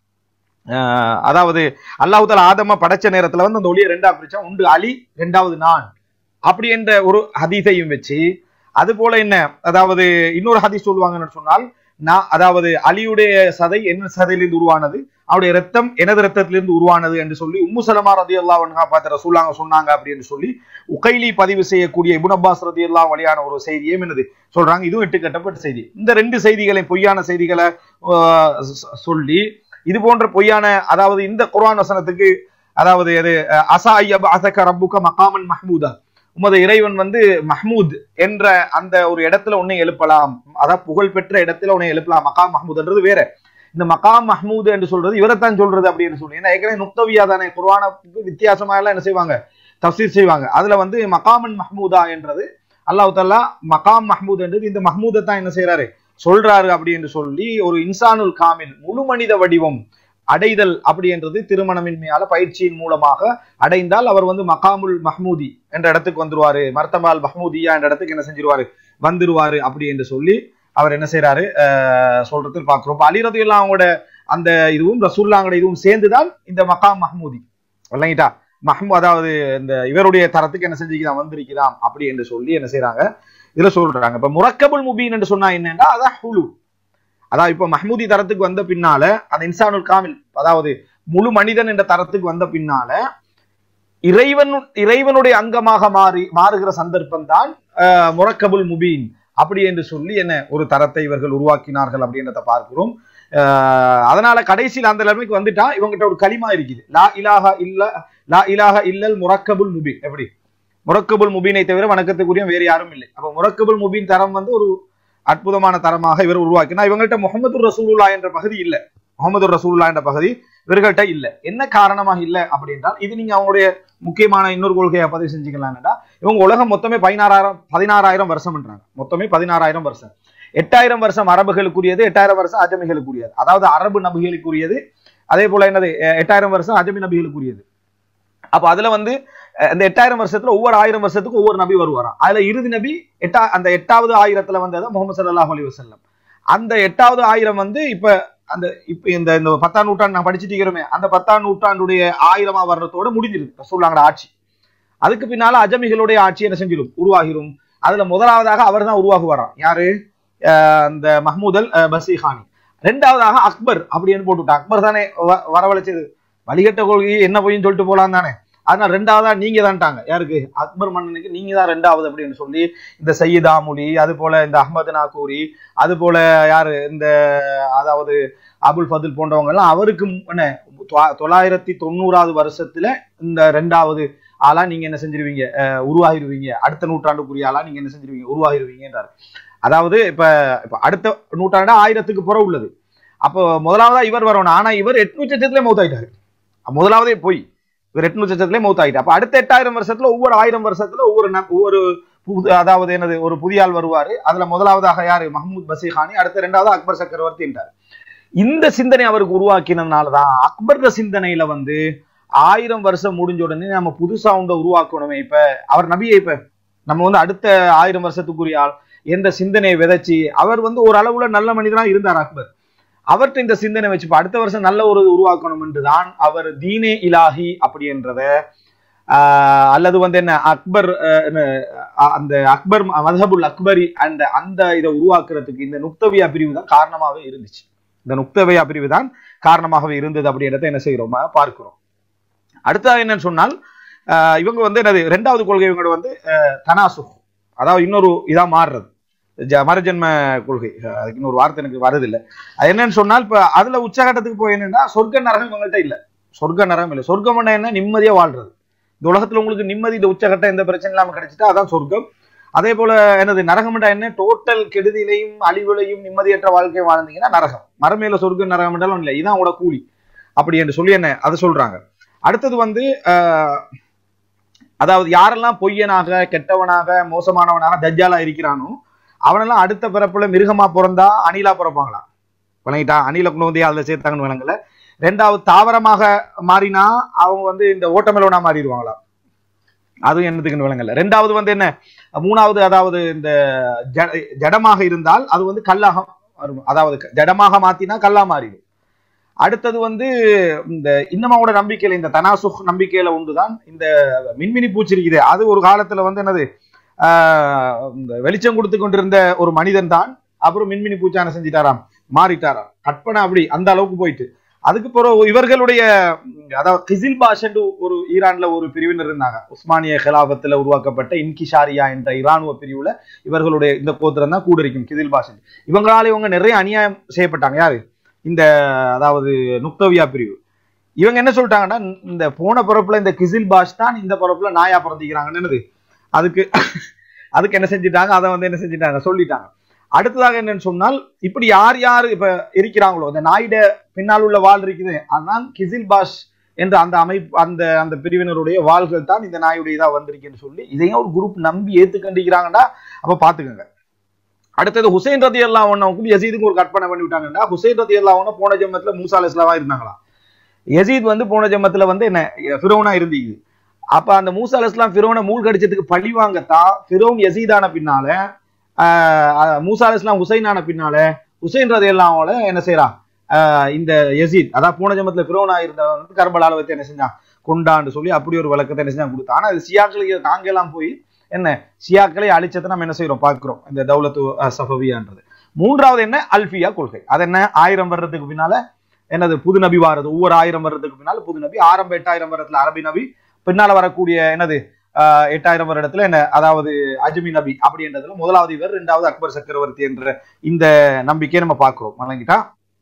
ஆஹ் அதாவது அல்லாஹு தாலா ஆதம படைச்ச நேரத்துல வந்து அந்த ஒளியை ரெண்டா பிரிச்சான் உண்டு அலி ரெண்டாவது நான் அப்படி என்ற ஒரு ஹதீஸையும் வச்சு அது போல என்ன அதாவது இன்னொரு ஹதீஸ் சொல்லுவாங்கன்னு சொன்னால் நான் அதாவது அலியுடைய சதை என்ன சதையிலிருந்து உருவானது அவருடைய ரத்தம் எனது ரத்தத்திலிருந்து உருவானது என்று சொல்லி உம்மு சலமா ரதி அல்லா பார்த்து ரசூலாங்க சொன்னாங்க அப்படின்னு சொல்லி உகைலி பதிவு செய்யக்கூடிய இபுன் அப்பாஸ் ரதி அல்லா வழியான ஒரு செய்தியும் என்னது சொல்றாங்க இதுவும் இட்டு கட்டப்பட்ட செய்தி இந்த ரெண்டு செய்திகளை பொய்யான செய்திகளை ஆஹ், சொ- சொல்லி இது போன்ற பொய்யான அதாவது இந்த குர்ஆன் வசனத்துக்கு அதாவது அது அஹ், அசா ஐயப் அசக ரப்புக மகாமன் மஹ்மூதா உமது இறைவன் வந்து மஹ்மூத் என்ற அந்த ஒரு இடத்துல உன்னை எழுப்பலாம் அதாவது புகழ்பெற்ற இடத்துல உன்னை எழுப்பலாம் மகாம் மஹ்மூத்ன்றது வேற இந்த மகாம் மஹ்மூத் என்று சொல்றது இவரைத்தான் சொல்றது அப்படின்னு சொல்லி ஏன்னா ஏற்கனவே நுக்தவியா தானே குர்ஆனுக்கு வித்தியாசமா எல்லாம் என்ன செய்வாங்க தஃசீர் செய்வாங்க அதுல வந்து மகாமன் மஹ்மூதா என்றது அல்லாஹ் தஆலா மகாம் மஹ்மூத் என்றது இந்த மஹ்மூதை தான் என்ன செய்யறாரு சொல்றாரு அப்படின்னு சொல்லி ஒரு இன்சானுல் காமில் முழு மனித வடிவம் அடைதல் அப்படி என்றது திருமணமின்மையால பயிற்சியின் மூலமாக அடைந்தால் அவர் வந்து மகாமுல் மஹ்மூதி என்ற இடத்துக்கு வந்துருவாரு மர்த்தமால் மஹ்மூதியா என்ற இடத்துக்கு என்ன செஞ்சிருவாரு வந்துருவாரு அப்படி என்று சொல்லி அவர் என்ன செய்யறாரு அஹ், சொல்றது பார்க்கிறோம் இப்ப அலி ரதியுல்லா அவங்களோட அந்த இதுவும் ரசூல்லாங்களோட இதுவும் சேர்ந்துதான் இந்த மகாம் மஹ்மூதி இல்லைங்கிட்டா மஹ்மூ அதாவது இந்த இவருடைய தரத்துக்கு என்ன செஞ்சுக்கிறான் வந்திருக்கிறான் அப்படி என்று சொல்லி என்ன செய்றாங்க இதுல சொல்றாங்க இப்ப முரக்கபுல் முபீன் என்று சொன்னா என்னன்னா அதான் ஹுலு அதாவது இப்ப மஹ்மூதி தரத்துக்கு வந்த பின்னால அந்த இன்சானுல் காமில் அதாவது முழு மனிதன் என்ற தரத்துக்கு வந்த பின்னால இறைவன் இறைவனுடைய அங்கமாக மாறி மாறுகிற சந்தர்ப்பம் தான் முரக்கபுல் முபீன் அப்படி என்று சொல்லி என்ன ஒரு தரத்தை இவர்கள் உருவாக்கினார்கள் அப்படின்றத பார்க்கிறோம் ஆஹ் அதனால கடைசியில் அந்த நிலைமைக்கு வந்துட்டா இவங்ககிட்ட ஒரு களிமா இருக்குது லா இலாஹா இல்ல லா இலாஹா இல்லல் முரக்கபுல் முபீன் எப்படி முரக்கபுல் முபீனை தவிர வணக்கத்துக்குரிய வேறு யாரும் இல்லை அப்ப முரக்கபுல் முபீன் தரம் வந்து ஒரு அற்புதமான தரமாக இவர் உருவாக்கினா இவங்கள்ட்ட முகமது ரசூலுல்லா என்ற பகுதி இல்ல முகமது ரசூலுல்லா என்ற பகுதி இவர்கள்ட்ட இல்ல என்ன காரணமாக இல்ல அப்படின்றால் இது நீங்க அவங்களுடைய முக்கியமான இன்னொரு கொள்கையை பதிவு செஞ்சுக்கலாம்டா இவங்க உலகம் மொத்தமே பதினாறாயிரம் பதினாறாயிரம் வருஷம்ன்றாங்க மொத்தமே பதினாறாயிரம் வருஷம் எட்டாயிரம் வருஷம் அரபுகளுக்குரியது எட்டாயிரம் வருஷம் அஜமிகளுக்குரியது அதாவது அரபு நபிகளுக்குரியது அதே போல என்னது அஹ் எட்டாயிரம் வருஷம் அஜமி நபிகளுக்குரியது அப்ப அதுல வந்து அஹ் இந்த எட்டாயிரம் வருஷத்துல ஒவ்வொரு ஆயிரம் வருஷத்துக்கு ஒவ்வொரு நபி வருவாராம் அதுல இறுதி நபி எட்டா அந்த எட்டாவது ஆயிரத்துல வந்தது முகமது சல்லாஹ் அலி வசல்லம் அந்த எட்டாவது ஆயிரம் வந்து இப்ப அந்த இப்ப இந்த இந்த பத்தாம் நூற்றாண்டு நான் படிச்சுட்டு இருக்கிறோமே அந்த பத்தாம் நூற்றாண்டுடைய ஆயிரமா வர்றதோட முடிஞ்சிருக்கு சொல்றாங்கட ஆட்சி அதுக்கு பின்னால அஜமிகளுடைய ஆட்சி என்ன செஞ்சிடும் உருவாகிரும் அதுல முதலாவதாக அவர் தான் உருவாகுவாராம் யாரு அஹ் அந்த மஹ்மூதல் அஹ் பசீஹானி ரெண்டாவதாக அக்பர் அப்படின்னு போட்டுவிட்டான் அக்பர் தானே வ- வரவழைச்சது வழிகட்ட கொள்கையை என்ன போயின்னு சொல்லிட்டு போலாம் தானே அதனால ரெண்டாவதா நீங்க தான்ட்டாங்க யாருக்கு அக்பர் மன்னனுக்கு நீங்க தான் ரெண்டாவது அப்படின்னு சொல்லி இந்த சையதாமுலி அது போல இந்த அஹ்மது நாகூரி அது போல யாரு இந்த அதாவது அபுல் ஃபதுல் போன்றவங்க எல்லாம் அவருக்கு மு- என்ன தொ- தொள்ளாயிரத்தி தொண்ணூறாவது வருஷத்துல இந்த ரெண்டாவது ஆளா நீங்க என்ன செஞ்சிருவீங்க அஹ் உருவாகிருவீங்க அடுத்த நூற்றாண்டுக்குரிய ஆளா நீங்க என்ன செஞ்சிருவீங்க உருவாகிருவீங்கன்றாரு அதாவது இப்ப இப்ப அடுத்த நூற்றாண்டு ஆயிரத்துக்கு புற உள்ளது அப்போ முதலாவதா இவர் வரணும் ஆனா இவர் எட்நூத்தி லட்சத்திலே மௌத்தாயிட்டாரு முதலாவதே போய் இவர் எட்நூத்தி லட்சத்திலே மௌத்தாயிட்டு அப்ப அடுத்த எட்டாயிரம் வருஷத்துல ஒவ்வொரு ஆயிரம் வருஷத்துல ஒவ்வொரு ந- ஒவ்வொரு புது அதாவது என்னது ஒரு புதிய ஆள் வருவாரு அதுல முதலாவதாக யாரு மஹமூத் பசீஹானி அடுத்த ரெண்டாவது அக்பர் சக்கரவர்த்தின்றார் இந்த சிந்தனை அவருக்கு உருவாக்கினதுனாலதான் அக்பர் சிந்தனையில வந்து ஆயிரம் வருஷம் முடிஞ்ச உடனே நம்ம புதுசா ஒன்றை உருவாக்கணுமே இப்ப அவர் நபியை இப்ப நம்ம வந்து அடுத்த ஆயிரம் வருஷத்துக்குரிய ஆள் என்ற சிந்தனையை விதைச்சு அவர் வந்து ஒரு அளவுல நல்ல மனிதனா இருந்தார் அக்பர் அவர்கிட்ட இந்த சிந்தனை வச்சு இப்ப அடுத்த வருஷம் நல்ல ஒரு உருவாக்கணும் என்றுதான் அவர் தீனே இலாஹி அப்படி என்றத ஆஹ் அல்லது வந்து என்ன அக்பர் அஹ், என்ன, அஹ், அந்த அக்பர் மதஹபுல் அக்பரி அந்த அந்த இதை உருவாக்குறதுக்கு இந்த நுக்தவியா பிரிவு தான் காரணமாகவே இருந்துச்சு இந்த நுக்தவியா பிரிவு தான் காரணமாகவே இருந்தது அப்படின்றத என்ன செய்கிறோம் பார்க்கிறோம் அடுத்தது என்னன்னு சொன்னால் ஆஹ், இவங்க வந்து என்னது ரெண்டாவது கொள்கை இவங்க வந்து தனாசு அதாவது இன்னொரு இதா மாறுறது ஜ- மறுஜென்ம கொள்கை அஹ், அதுக்கு இன்னொரு வார்த்தை எனக்கு வருதில்லை அது என்னன்னு சொன்னால் இப்ப அதுல உச்சகட்டத்துக்கு போய் என்னன்னா சொர்க்க நரகம் இவங்கள்ட்ட இல்ல சொர்க்க நரகம் இல்லை சொர்க்கம் என்ன நிம்மதியா வாழ்றது இந்த உலகத்துல உங்களுக்கு நிம்மதி இந்த உச்சகட்டம் எந்த பிரச்சனை இல்லாம கிடைச்சிட்டா அதான் சொர்க்கம் அதே போல என்னது நரகம்டா என்ன டோட்டல் கெடுதியிலையும் அழிவுலையும் நிம்மதியற்ற வாழ்க்கை வாழ்ந்தீங்கன்னா நரகம் மரமேல சொர்க்கம் நரகம் என்றாலும் இல்லை இதான் உங்களோட கூலி அப்படி என்று சொல்லி என்ன அதை சொல்றாங்க அடுத்தது வந்து ஆஹ், அதாவது யாரெல்லாம் பொய்யனாக கெட்டவனாக மோசமானவனாக தஜ்ஜாலா இருக்கிறானோ அவனெல்லாம் அடுத்த பிறப்புல மிருகமா பிறந்தா அணிலா பிறப்பாங்களாம் விளங்கிட்டா அணில கொண்டு வந்து அதுல சேர்த்தாங்கன்னு விளங்கல ரெண்டாவது தாவரமாக மாறினா அவங்க வந்து இந்த ஓட்டமெலோனா மாறிடுவாங்களாம் அதுவும் என்னதுக்குன்னு விளங்கல ரெண்டாவது வந்து என்ன மூணாவது அதாவது இந்த ஜ- ஜடமாக இருந்தால் அது வந்து கல்லாக மாறும். அதாவது க- ஜடமாக மாத்தினா கல்லா மாறிடும் அடுத்தது வந்து இந்த இன்னமாவோட நம்பிக்கையில இந்த தனாசுக் நம்பிக்கையில ஒன்றுதான் இந்த மின்மினி பூச்சி இருக்குது அது ஒரு காலத்துல வந்து என்னது ஆஹ் இந்த வெளிச்சம் கொடுத்து கொண்டிருந்த ஒரு மனிதன் தான் அப்புறம் மின்மினி பூச்சான செஞ்சிட்டாராம் மாறிட்டாராம் கற்பனை அப்படி அந்த அளவுக்கு போயிட்டு அதுக்கு பிறகு இவர்களுடைய ம், அதாவது கிசில் பாஷ் என்று ஒரு ஈரான்ல ஒரு பிரிவினர் இருந்தாங்க உஸ்மானிய கிலாபத்துல உருவாக்கப்பட்ட இன்கிஷாரியா என்ற இராணுவ பிரிவுல இவர்களுடைய இந்த கோத்திரம் தான் கூட இருக்கும் கிசில் பாஷ் இவங்களால இவங்க நிறைய அநியாயம் செய்யப்பட்டாங்க யாரு இந்த அதாவது நுக்தவியா பிரிவு இவங்க என்ன சொல்லிட்டாங்கன்னா இந்த போன பிறப்புல இந்த கிசில் பாஷ் தான் இந்த பிறப்புல நாயா பிறந்திக்கிறாங்கன்னு என்னது அதுக்கு அதுக்கு என்ன செஞ்சிட்டாங்க அதை வந்து என்ன செஞ்சிட்டாங்க சொல்லிட்டாங்க அடுத்ததாக என்னன்னு சொன்னால் இப்படி யார் யார் இப்ப இருக்கிறாங்களோ இந்த நாயிட பின்னால் உள்ள வாள் இருக்குது அதுதான் கிசில் பாஷ் என்ற அந்த அமைப்பு அந்த அந்த பிரிவினருடைய வாள்கள் தான் இந்த நாயுடைய இதா வந்திருக்குன்னு சொல்லி இதையும் ஒரு குரூப் நம்பி ஏத்துக்கண்டிக்கிறாங்கடா அப்ப பாத்துக்கோங்க அடுத்தது ஹுசைன் ரதி எல்லாம் ஒன்னுக்கும் யசீதுக்கு ஒரு கற்பனை பண்ணி விட்டாங்கன்னா ஹுசைன் ரதி எல்லாம் ஒன்னு போன ஜென்மத்துல மூசா அலிஸ்லாமா இருந்தாங்களா யசீத் வந்து போன ஜென்மத்துல வந்து என்ன ஃபிரோனா இருந்தீங்க அப்ப அந்த மூசா அலிஸ்லாம் ஃபிரோனை மூழ்கடிச்சதுக்கு பழி வாங்கத்தான் ஃபிரோன் யசீதான பின்னால ஆஹ் ஆஹ் மூசா அலிஸ்லாம் ஹுசைன் ஆன பின்னால ஹுசைன் ரதி எல்லாவோட என்ன செய்யறான் ஆஹ் இந்த யசீத் அதாவது போன ஜென்மத்துல ஃபிரோனா இருந்தவன் வந்து கர்பலால வச்சு என்ன செஞ்சான் கொண்டான்னு சொல்லி அப்படி ஒரு விளக்கத்தை என்ன செஞ்சான் கொடுத்தான் ஆனா அது சியாக்களுக்கு நாங்க எல்லாம் போய் என்ன சியாக்களை அழிச்சதை நம்ம என்ன செய்யறோம் பார்க்கிறோம் இந்த தௌலத்து அஹ், சஃபவியான்றது மூன்றாவது என்ன அல்ஃபியா கொள்கை அது என்ன ஆயிரம் வருடத்துக்கு பின்னால என்னது புது நபி வாரது ஒவ்வொரு ஆயிரம் வருடத்துக்கு பின்னால புது நபி ஆரம்ப எட்டாயிரம் வருடத்துல அரபி நபி பின்னால வரக்கூடிய என்னது ஆஹ், எட்டாயிரம் வருடத்துல என்ன அதாவது அஜ்மி நபி அப்படின்றதுல முதலாவது இவர் இரண்டாவது அக்பர் சக்கரவர்த்தி என்ற இந்த நம்பிக்கையை நம்ம பார்க்கிறோம் வழங்கிட்டா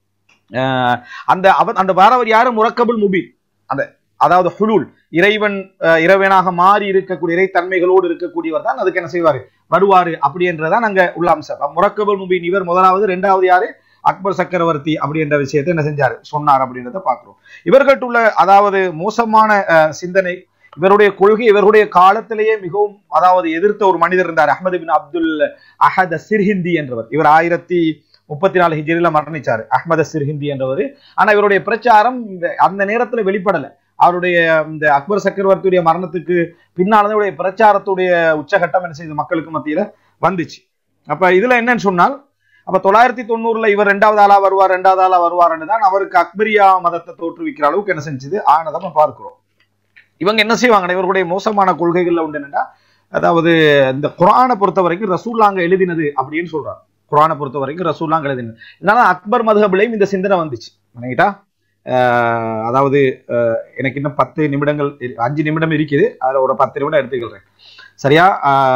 ஆஹ், அந்த அவர் அந்த வாரவர் யாரு முரக்கபுல் முபீன் அந்த அதாவது ஹுலூல் இறைவன் அஹ், இறைவனாக மாறி இருக்கக்கூடிய இறைத்தன்மைகளோடு இருக்கக்கூடியவர் தான் அதுக்கு என்ன செய்வாரு வருவாரு அப்படின்றதான் அங்க உள்ள அம்சம் அப்ப முரக்கபுல் முபீன் இவர் முதலாவது இரண்டாவது யாரு அக்பர் சக்கரவர்த்தி அப்படின்ற விஷயத்தை என்ன செஞ்சாரு சொன்னார் அப்படின்றத பாக்குறோம் இவர்கள்ட்ட உள்ள அதாவது மோசமான அஹ், சிந்தனை இவருடைய கொள்கை இவருடைய காலத்திலேயே மிகவும் அதாவது எதிர்த்த ஒரு மனிதர் இருந்தார் அஹமது பின் அப்துல் அஹத் சிர்ஹிந்தி என்றவர் இவர் ஆயிரத்தி முப்பத்தி நாலு ஹிஜ்ரில மரணிச்சாரு அஹ்மத் சிர்ஹிந்தி என்றவர் ஆனா இவருடைய பிரச்சாரம் இந்த- அந்த நேரத்துல வெளிப்படல அவருடைய இந்த அக்பர் சக்கரவர்த்தியுடைய மரணத்துக்கு பின்னால இவருடைய பிரச்சாரத்துடைய உச்சகட்டம் என்ன செய்யுது மக்களுக்கு மத்தியில வந்துச்சு அப்ப இதுல என்னன்னு சொன்னால் அப்ப தொள்ளாயிரத்தி தொண்ணூறுல இவர் ரெண்டாவது ஆளா வருவார் ரெண்டாவது ஆளா வருவார்னு தான் அவருக்கு அக்பரியா மதத்தை தோற்றுவிக்கிற அளவுக்கு என்ன செஞ்சது ஆனதை நம்ம பார்க்கிறோம் இவங்க என்ன செய்வாங்க இவர்களுடைய மோசமான கொள்கைகள்ல உண்டு என்னன்னா அதாவது இந்த குரானை பொறுத்த வரைக்கும் ரசூல்லாங்க எழுதினது அப்படின்னு சொல்றாங்க குரானை பொறுத்த வரைக்கும் ரசூல்லாங்க எழுதினது இதனால அக்பர் மதுகபிலையும் இந்த சிந்தனை வந்துச்சு வணங்கிட்டா ஆஹ் அதாவது ஆஹ் எனக்கு இன்னும் பத்து நிமிடங்கள் இரு- அஞ்சு நிமிடம் இருக்குது அதுல ஒரு பத்து நிமிடம் எடுத்துக்கிறேன் சரியா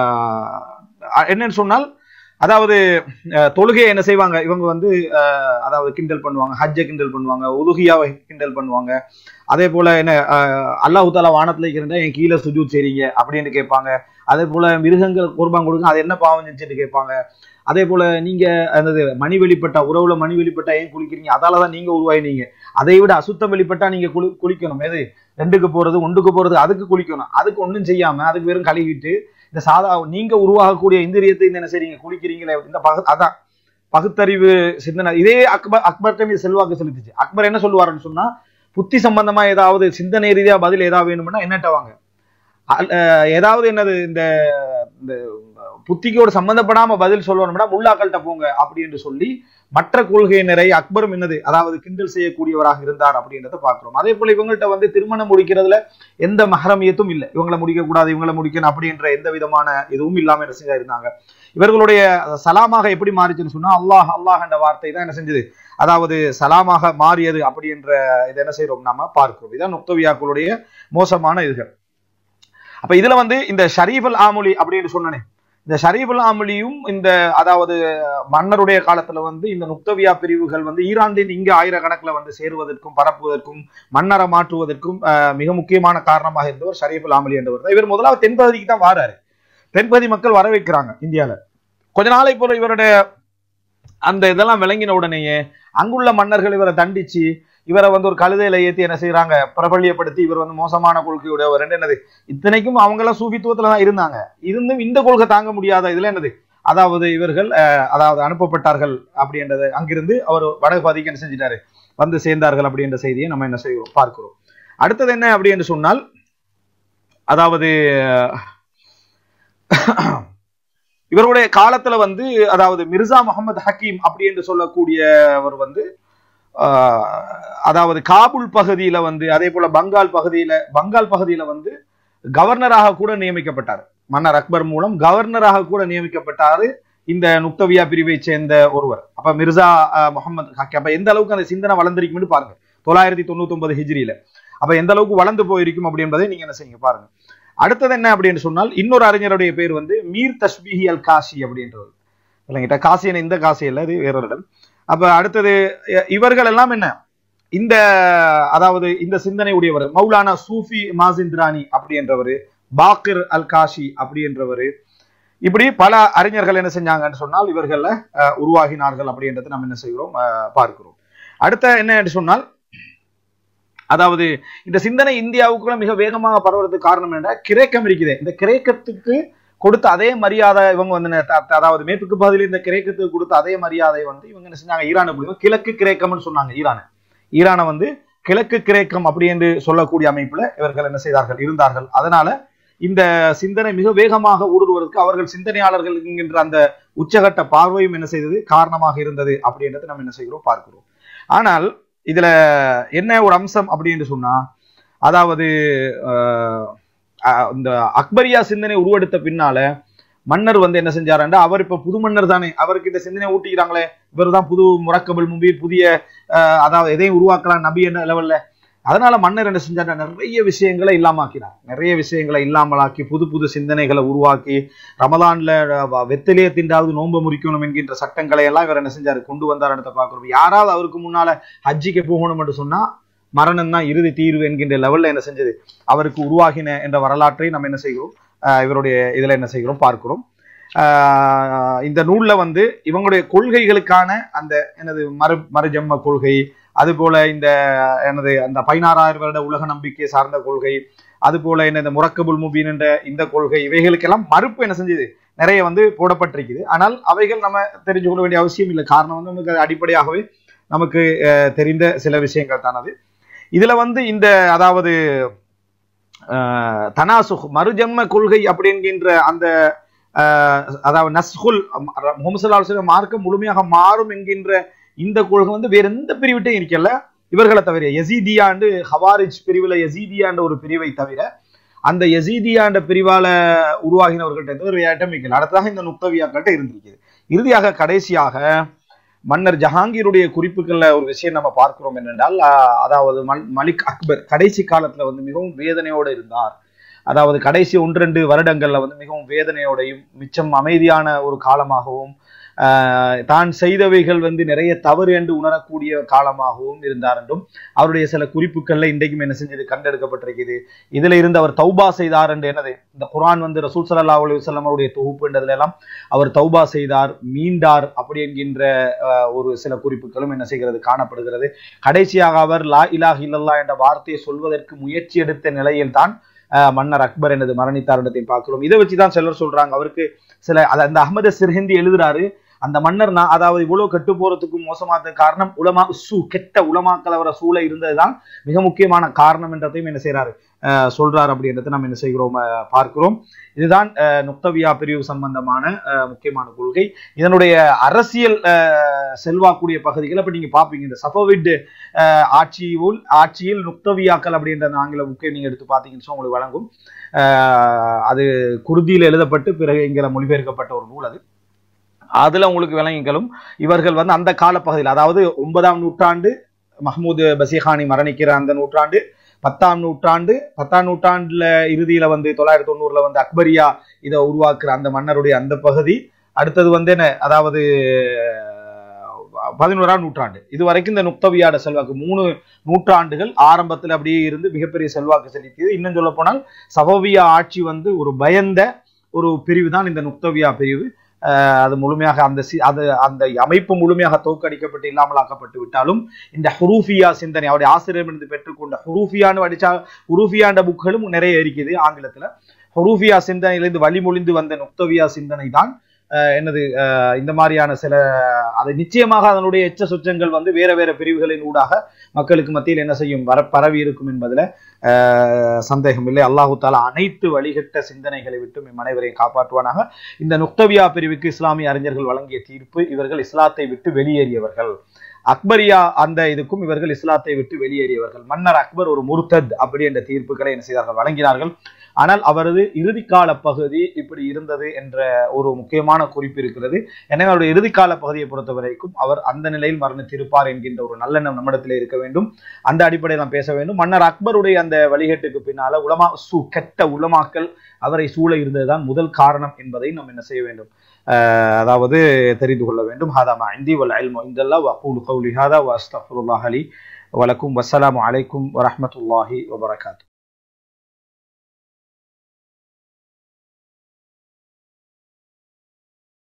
ஆஹ் என்னன்னு சொன்னால் அதாவது அஹ், தொழுகையை என்ன செய்வாங்க இவங்க வந்து அஹ், அதாவது கிண்டல் பண்ணுவாங்க ஹஜ்ஜை கிண்டல் பண்ணுவாங்க உதுகியாவை கிண்டல் பண்ணுவாங்க அதே போல என்ன அஹ், அல்லாஹ் தாலா வானத்துல இருந்தா என் கீழே சுஜூத் செய்றீங்க அப்படின்னு கேட்பாங்க அதே போல மிருகங்கள் குர்பான் கொடுங்க அது என்ன பாவம் செஞ்சுட்டு கேட்பாங்க அதே போல நீங்க அந்த மணி வெளிப்பட்டா உறவுல மணி வெளிப்பட்டா ஏன் குளிக்கிறீங்க அதால தான் நீங்க உருவாயினீங்க அதை விட அசுத்தம் வெளிப்பட்டா நீங்க குளி குளிக்கணும் எது ரெண்டுக்கு போறது ஒன்றுக்கு போறது அதுக்கு குளிக்கணும் அதுக்கு ஒண்ணும் செய்யாம அதுக்கு வெறும் கழுவிட்டு இந்த சாதா நீங்க உருவாகக்கூடிய இந்திரியத்தை இந்த என்ன செய்றீங்க குளிக்கிறீங்களே இந்த பகு அதான் பகுத்தறிவு சிந்தனை இதே அக்பர் அக்பர்கிட்ட இது செல்வாக்கு செலுத்துச்சு அக்பர் என்ன சொல்லுவாருன்னு சொன்னா புத்தி சம்பந்தமா ஏதாவது சிந்தனை ரீதியா பதில் ஏதாவது வேணும்னா என்னட்ட வாங்க அல்- அஹ் ஏதாவது என்னது இந்த இந்த புத்திக்கோடு சம்பந்தப்படாம பதில் சொல்லணும்னா முல்லாக்கள்கிட்ட போங்க அப்படின்னு சொல்லி மற்ற கொள்கையினரை அக்பரும் என்னது அதாவது கிண்டல் செய்யக்கூடியவராக இருந்தார் அப்படின்றத பார்க்கிறோம் அதே போல இவங்கள்ட்ட வந்து திருமணம் முடிக்கிறதுல எந்த மஹரமியத்தும் இல்லை இவங்களை முடிக்க கூடாது இவங்களை முடிக்கணும் அப்படின்ற எந்த விதமான இதுவும் இல்லாம என்ன செஞ்சா இருந்தாங்க இவர்களுடைய சலாமாக எப்படி மாறிச்சுன்னு சொன்னா அல்லாஹ் அல்லாஹ் என்ற வார்த்தை தான் என்ன செஞ்சது அதாவது சலாமாக மாறியது அப்படின்ற இதை என்ன செய்றோம் நாம பார்க்கிறோம் இதான் நுக்தவியாக்களுடைய மோசமான இதுகள் அப்ப இதுல வந்து இந்த ஷரீஃபுல் ஆமுலி அப்படின்னு சொன்னனே இந்த ஷரீஃபுல் ஆமுலியும் இந்த அதாவது மன்னருடைய காலத்துல வந்து இந்த நுக்தவியா பிரிவுகள் வந்து ஈரானின் இங்க ஆயிரக்கணக்கில் வந்து சேருவதற்கும் பரப்புவதற்கும் மன்னரை மாற்றுவதற்கும் அஹ், மிக முக்கியமான காரணமாக இருந்தவர் ஷரீஃபுல் ஆமலி என்றவர் தான் இவர் முதலாவது தென்பகுதிக்கு தான் வாராரு தென்பகுதி மக்கள் வர வைக்கிறாங்க இந்தியால கொஞ்ச நாளை போல இவருடைய அந்த இதெல்லாம் விளங்கின உடனேயே அங்குள்ள மன்னர்கள் இவரை தண்டிச்சு இவரை வந்து ஒரு கழுதையில ஏத்தி என்ன செய்யறாங்க பிரபல்யப்படுத்தி இவர் வந்து மோசமான கொள்கையுடைய ஒரு என்னது இத்தனைக்கும் அவங்க எல்லாம் சூஃபித்துவத்துல தான் இருந்தாங்க இருந்தும் இந்த கொள்கை தாங்க முடியாத இதுல என்னது அதாவது இவர்கள் அஹ், அதாவது அனுப்பப்பட்டார்கள் அப்படின்றது அங்கிருந்து அவர் வடக்கு பாதிக்கு என்ன செஞ்சிட்டாரு வந்து சேர்ந்தார்கள் அப்படின்ற செய்தியை நம்ம என்ன செய்கிறோம் பார்க்கிறோம் அடுத்தது என்ன அப்படி என்று சொன்னால் அதாவது இவருடைய காலத்துல வந்து அதாவது மிர்சா முகமது ஹக்கீம் அப்படி என்று சொல்லக்கூடியவர் வந்து ஆஹ், அதாவது காபுல் பகுதியில வந்து அதே போல பங்கால் பகுதியில பங்கால் பகுதியில வந்து கவர்னராக கூட நியமிக்கப்பட்டார் மன்னர் அக்பர் மூலம் கவர்னராக கூட நியமிக்கப்பட்டாரு இந்த நுக்தவியா பிரிவை சேர்ந்த ஒருவர் அப்ப மிர்சா அஹ், முகமது ஹக்கி அப்ப எந்த அளவுக்கு அந்த சிந்தனை வளர்ந்திருக்கும்னு பாருங்க தொள்ளாயிரத்தி தொண்ணூத்தி ஒன்பது ஹிஜ்ரியில அப்ப எந்த அளவுக்கு வளர்ந்து போயிருக்கும் அப்படி என்பதை நீங்க என்ன செய்யுங்க பாருங்க அடுத்தது என்ன அப்படின்னு சொன்னால் இன்னொரு அறிஞருடைய பேர் வந்து மீர் தஸ்பிஹி அல் காசி அப்படின்றவர் இல்லைங்கிட்ட காசி என்ன இந்த காசி இல்ல இது வேறொரு இடம் அப்ப அடுத்தது இ- இவர்கள் எல்லாம் என்ன இந்த அதாவது இந்த சிந்தனை உடையவர் மௌலானா சூஃபி மாசிந்திரானி அப்படின்றவர் பாக்கிர் அல் காஷி அப்படின்றவர் இப்படி பல அறிஞர்கள் என்ன செஞ்சாங்கன்னு சொன்னால் இவர்கள அஹ், உருவாகினார்கள் அப்படின்றத நம்ம என்ன செய்கிறோம் அஹ், பார்க்கிறோம் அடுத்த என்ன என்று சொன்னால் அதாவது இந்த சிந்தனை இந்தியாவுக்குள்ள மிக வேகமாக பரவுறதுக்கு காரணம் என்ன கிரேக்கம் இருக்குது இந்த கிரேக்கத்துக்கு கொடுத்த அதே மரியாதை இவங்க வந்து ந- த- அதாவது மேற்கு பகுதியில் இந்த கிரேக்கத்துக்கு கொடுத்த அதே மரியாதை வந்து இவங்க என்ன செஞ்சாங்க ஈரானை பிடிக்கும் கிழக்கு கிரேக்கம்னு சொன்னாங்க ஈரானை ஈரானை வந்து கிழக்கு கிரேக்கம் அப்படி என்று சொல்லக்கூடிய அமைப்புல இவர்கள் என்ன செய்தார்கள் இருந்தார்கள் அதனால இந்த சிந்தனை மிக வேகமாக ஊடுருவதற்கு அவர்கள் சிந்தனையாளர்கள் என்கின்ற அந்த உச்சகட்ட பார்வையும் என்ன செய்தது காரணமாக இருந்தது அப்படின்றத நம்ம என்ன செய்கிறோம் பார்க்கிறோம் ஆனால் இதுல என்ன ஒரு அம்சம் அப்படின்னு சொன்னா அதாவது ஆஹ், அஹ், இந்த அக்பரியா சிந்தனை உருவெடுத்த பின்னால மன்னர் வந்து என்ன செஞ்சாருன்னா அவர் இப்ப புது மன்னர் தானே அவருக்கு இந்த சிந்தனை ஊட்டிக்கிறாங்களே இவர் தான் புது முரக்கபல் முபீர் புதிய ஆஹ், அதாவது எதையும் உருவாக்கலாம் நபி என்ன லெவல்ல அதனால மன்னர் என்ன செஞ்சாரு நிறைய விஷயங்களை இல்லாமாக்கினார் நிறைய விஷயங்களை இல்லாமலாக்கி புது புது சிந்தனைகளை உருவாக்கி ரமலான்ல அஹ், வெத்திலேயே திண்டாவது நோன்பு முறிக்கணும் என்கின்ற சட்டங்களை எல்லாம் இவர் என்ன செஞ்சாரு கொண்டு வந்தார் பார்க்கிறோம் யாராவது அவருக்கு முன்னால ஹஜ்ஜிக்கு போகணும் என்று சொன்னா மரணம் தான் இறுதி தீர்வு என்கின்ற லெவல்ல என்ன செஞ்சது அவருக்கு உருவாகின என்ற வரலாற்றை நம்ம என்ன செய்கிறோம் ஆஹ் இவருடைய இதுல என்ன செய்கிறோம் பார்க்கிறோம் ஆஹ் இந்த நூல்ல வந்து இவங்களுடைய கொள்கைகளுக்கான அந்த எனது மறு மறுஜென்ம கொள்கை அது போல இந்த எனது அந்த பதினாறாயிரம் வருட உலக நம்பிக்கை சார்ந்த கொள்கை அது போல என்ன இந்த முரக்கபுல் முபீன் என்ற இந்த கொள்கை இவைகளுக்கெல்லாம் மறுப்பு என்ன செஞ்சது நிறைய வந்து போடப்பட்டிருக்குது ஆனால் அவைகள் நம்ம தெரிஞ்சு கொள்ள வேண்டிய அவசியம் இல்லை காரணம் வந்து நமக்கு அது அடிப்படையாகவே நமக்கு அஹ், தெரிந்த சில விஷயங்கள் தான் அது இதுல வந்து இந்த அதாவது அஹ், தனாசுக் மறுஜென்ம கொள்கை அப்படிங்கின்ற அந்த அஹ், அதாவது நஸ்ஹுல் முகமது சல்லா அலுவலம் மார்க்கம் முழுமையாக மாறும் என்கின்ற இந்த கொள்கை வந்து வேற எந்த பிரிவிட்டையும் இருக்கல இவர்களை தவிர யசீதியாண்டு ஹவாரிஜ் பிரிவுல யசீதியாண்ட ஒரு பிரிவை தவிர அந்த யசீதியாண்ட பிரிவால உருவாகினவர்கள்ட்ட ஒரு ஐட்டம் இருக்கல அடுத்ததாக இந்த நுக்தவியாக்கள்கிட்ட இருந்திருக்குது இறுதியாக கடைசியாக மன்னர் ஜஹாங்கீருடைய குறிப்புகள்ல ஒரு விஷயம் நம்ம பார்க்கிறோம் என்னென்றால் ஆஹ், அதாவது மல்- மலிக் அக்பர் கடைசி காலத்துல வந்து மிகவும் வேதனையோடு இருந்தார் அதாவது கடைசி ஒன்றிரண்டு வருடங்கள்ல வந்து மிகவும் வேதனையோடையும் மிச்சம் அமைதியான ஒரு காலமாகவும் ஆஹ், தான் செய்தவைகள் வந்து நிறைய தவறு என்று உணரக்கூடிய காலமாகவும் இருந்தார் என்றும் அவருடைய சில குறிப்புகள்ல இன்றைக்கும் என்ன செஞ்சது கண்டெடுக்கப்பட்டிருக்குது இதுல இருந்து அவர் தௌபா செய்தார் என்று என்னது இந்த குர்ஆன் வந்து ரசூல் ஸல்லல்லாஹு அலைஹி வஸல்லம் அவருடைய தொகுப்புன்றதுல எல்லாம் அவர் தௌபா செய்தார் மீண்டார் அப்படி என்கின்ற அஹ், ஒரு சில குறிப்புகளும் என்ன செய்கிறது காணப்படுகிறது கடைசியாக அவர் லா இலாஹ இல்லல்லாஹ் என்ற வார்த்தையை சொல்வதற்கு முயற்சி எடுத்த நிலையில் தான் அஹ், மன்னர் அக்பர் எனது மரணித்தார் என்றதை பார்க்கிறோம் இதை வச்சுதான் சிலர் சொல்றாங்க அவருக்கு சில அத- அந்த அஹமது சிர்ஹிந்தி எழுதுறாரு அந்த மன்னர் நான் அதாவது இவ்வளவு கெட்டு போறதுக்கு மோசமான காரணம் உலமா சூ கெட்ட உலமாக்கள் அவரை சூழ இருந்ததுதான் மிக முக்கியமான காரணம் என்றதையும் என்ன செய்யறாரு அஹ், சொல்றாரு அப்படின்றத நம்ம என்ன செய்கிறோம் அஹ், பார்க்கிறோம் இதுதான் அஹ், நுக்தவியா பிரிவு சம்பந்தமான அஹ், முக்கியமான கொள்கை இதனுடைய அரசியல் அஹ், செல்வாக்குடைய பகுதிகள் அப்ப நீங்க பாப்பீங்க இந்த சஃபவிட் அஹ், ஆட்சியுள் ஆட்சியில் நுக்தவியாக்கள் அப்படின்ற அந்த ஆங்கில புக்கை நீங்க எடுத்து பார்த்தீங்கன்னு சொன்னா உங்களுக்கு வழங்கும் அஹ், அது குருதியில் எழுதப்பட்டு பிறகு இங்கே மொழிபெயர்க்கப்பட்ட ஒரு நூல் அது அதுல உங்களுக்கு விளங்கிகளும் இவர்கள் வந்து அந்த காலப்பகுதியில் அதாவது ஒன்பதாம் நூற்றாண்டு மஹ்மூது பசிஹானி மரணிக்கிற அந்த நூற்றாண்டு பத்தாம் நூற்றாண்டு பத்தாம் நூற்றாண்டுல இறுதியில வந்து தொள்ளாயிரத்தி தொண்ணூறுல வந்து அக்பரியா இதை உருவாக்குற அந்த மன்னருடைய அந்த பகுதி அடுத்தது வந்து என்ன அதாவது அஹ், பதினோராம் நூற்றாண்டு இது வரைக்கும் இந்த நுக்தவியாட செல்வாக்கு மூணு நூற்றாண்டுகள் ஆரம்பத்துல அப்படியே இருந்து மிகப்பெரிய செல்வாக்கு செலுத்தியது இன்னும் சொல்ல போனால் சபவியா ஆட்சி வந்து ஒரு பயந்த ஒரு பிரிவு தான் இந்த நுக்தவியா பிரிவு அஹ், அது முழுமையாக அந்த சி- அது அந்த அமைப்பு முழுமையாக தோற்கடிக்கப்பட்டு இல்லாமலாக்கப்பட்டு விட்டாலும் இந்த ஹுரூஃபியா சிந்தனை அவருடைய ஆசிரியரிடமிருந்து பெற்றுக்கொண்ட ஹுரூஃபியான்னு படிச்சா ஹுரூஃபியாண்ட புக்களும் நிறைய இருக்குது ஆங்கிலத்துல ஹுரூஃபியா சிந்தனையிலிருந்து வழிமொழிந்து வந்த நுக்தவியா சிந்தனை தான் அஹ், என்னது அஹ், இந்த மாதிரியான சில அது நிச்சயமாக அதனுடைய எச்ச சொச்சங்கள் வந்து வேற வேற பிரிவுகளின் ஊடாக மக்களுக்கு மத்தியில் என்ன செய்யும் வர பரவி இருக்கும் என்பதுல அஹ், சந்தேகம் இல்லை அல்லாஹு தாலா அனைத்து வழிகட்ட சிந்தனைகளை விட்டு இம் அனைவரையும் காப்பாற்றுவானாக இந்த நுக்தவியா பிரிவுக்கு இஸ்லாமிய அறிஞர்கள் வழங்கிய தீர்ப்பு இவர்கள் இஸ்லாத்தை விட்டு வெளியேறியவர்கள் அக்பரியா அந்த இதுக்கும் இவர்கள் இஸ்லாத்தை விட்டு வெளியேறியவர்கள் மன்னர் அக்பர் ஒரு முர்தத் அப்படி என்ற தீர்ப்புகளை என்ன செய்தார்கள் வழங்கினார்கள் ஆனால் அவரது இறுதிக்கால பகுதி இப்படி இருந்தது என்ற ஒரு முக்கியமான குறிப்பு இருக்கிறது எனவே அவருடைய இறுதிக்கால பகுதியை பொறுத்த வரைக்கும் அவர் அந்த நிலையில் மரணித்திருப்பார் என்கின்ற ஒரு நல்லெண்ணம் நம்மிடத்தில் இருக்க வேண்டும் அந்த அடிப்படையில் நாம் பேச வேண்டும் மன்னர் அக்பருடைய அந்த வழிகேட்டுக்கு பின்னால உலமா சு கெட்ட உலமாக்கள் அவரை சூழ இருந்ததுதான் முதல் காரணம் என்பதை நாம் என்ன செய்ய வேண்டும் ஆஹ் அதாவது தெரிந்து கொள்ள வேண்டும் ஹாதா மா இந்தி வல் இல்மு இந்தல்லா வகூலு கௌலி ஹாதா வ அஸ்தக்ஃபிருல்லாஹ் லி வலக்கும் வஸ்ஸலாமு அலைக்கும் வரஹ்மத்துல்லாஹி வபரகாத்து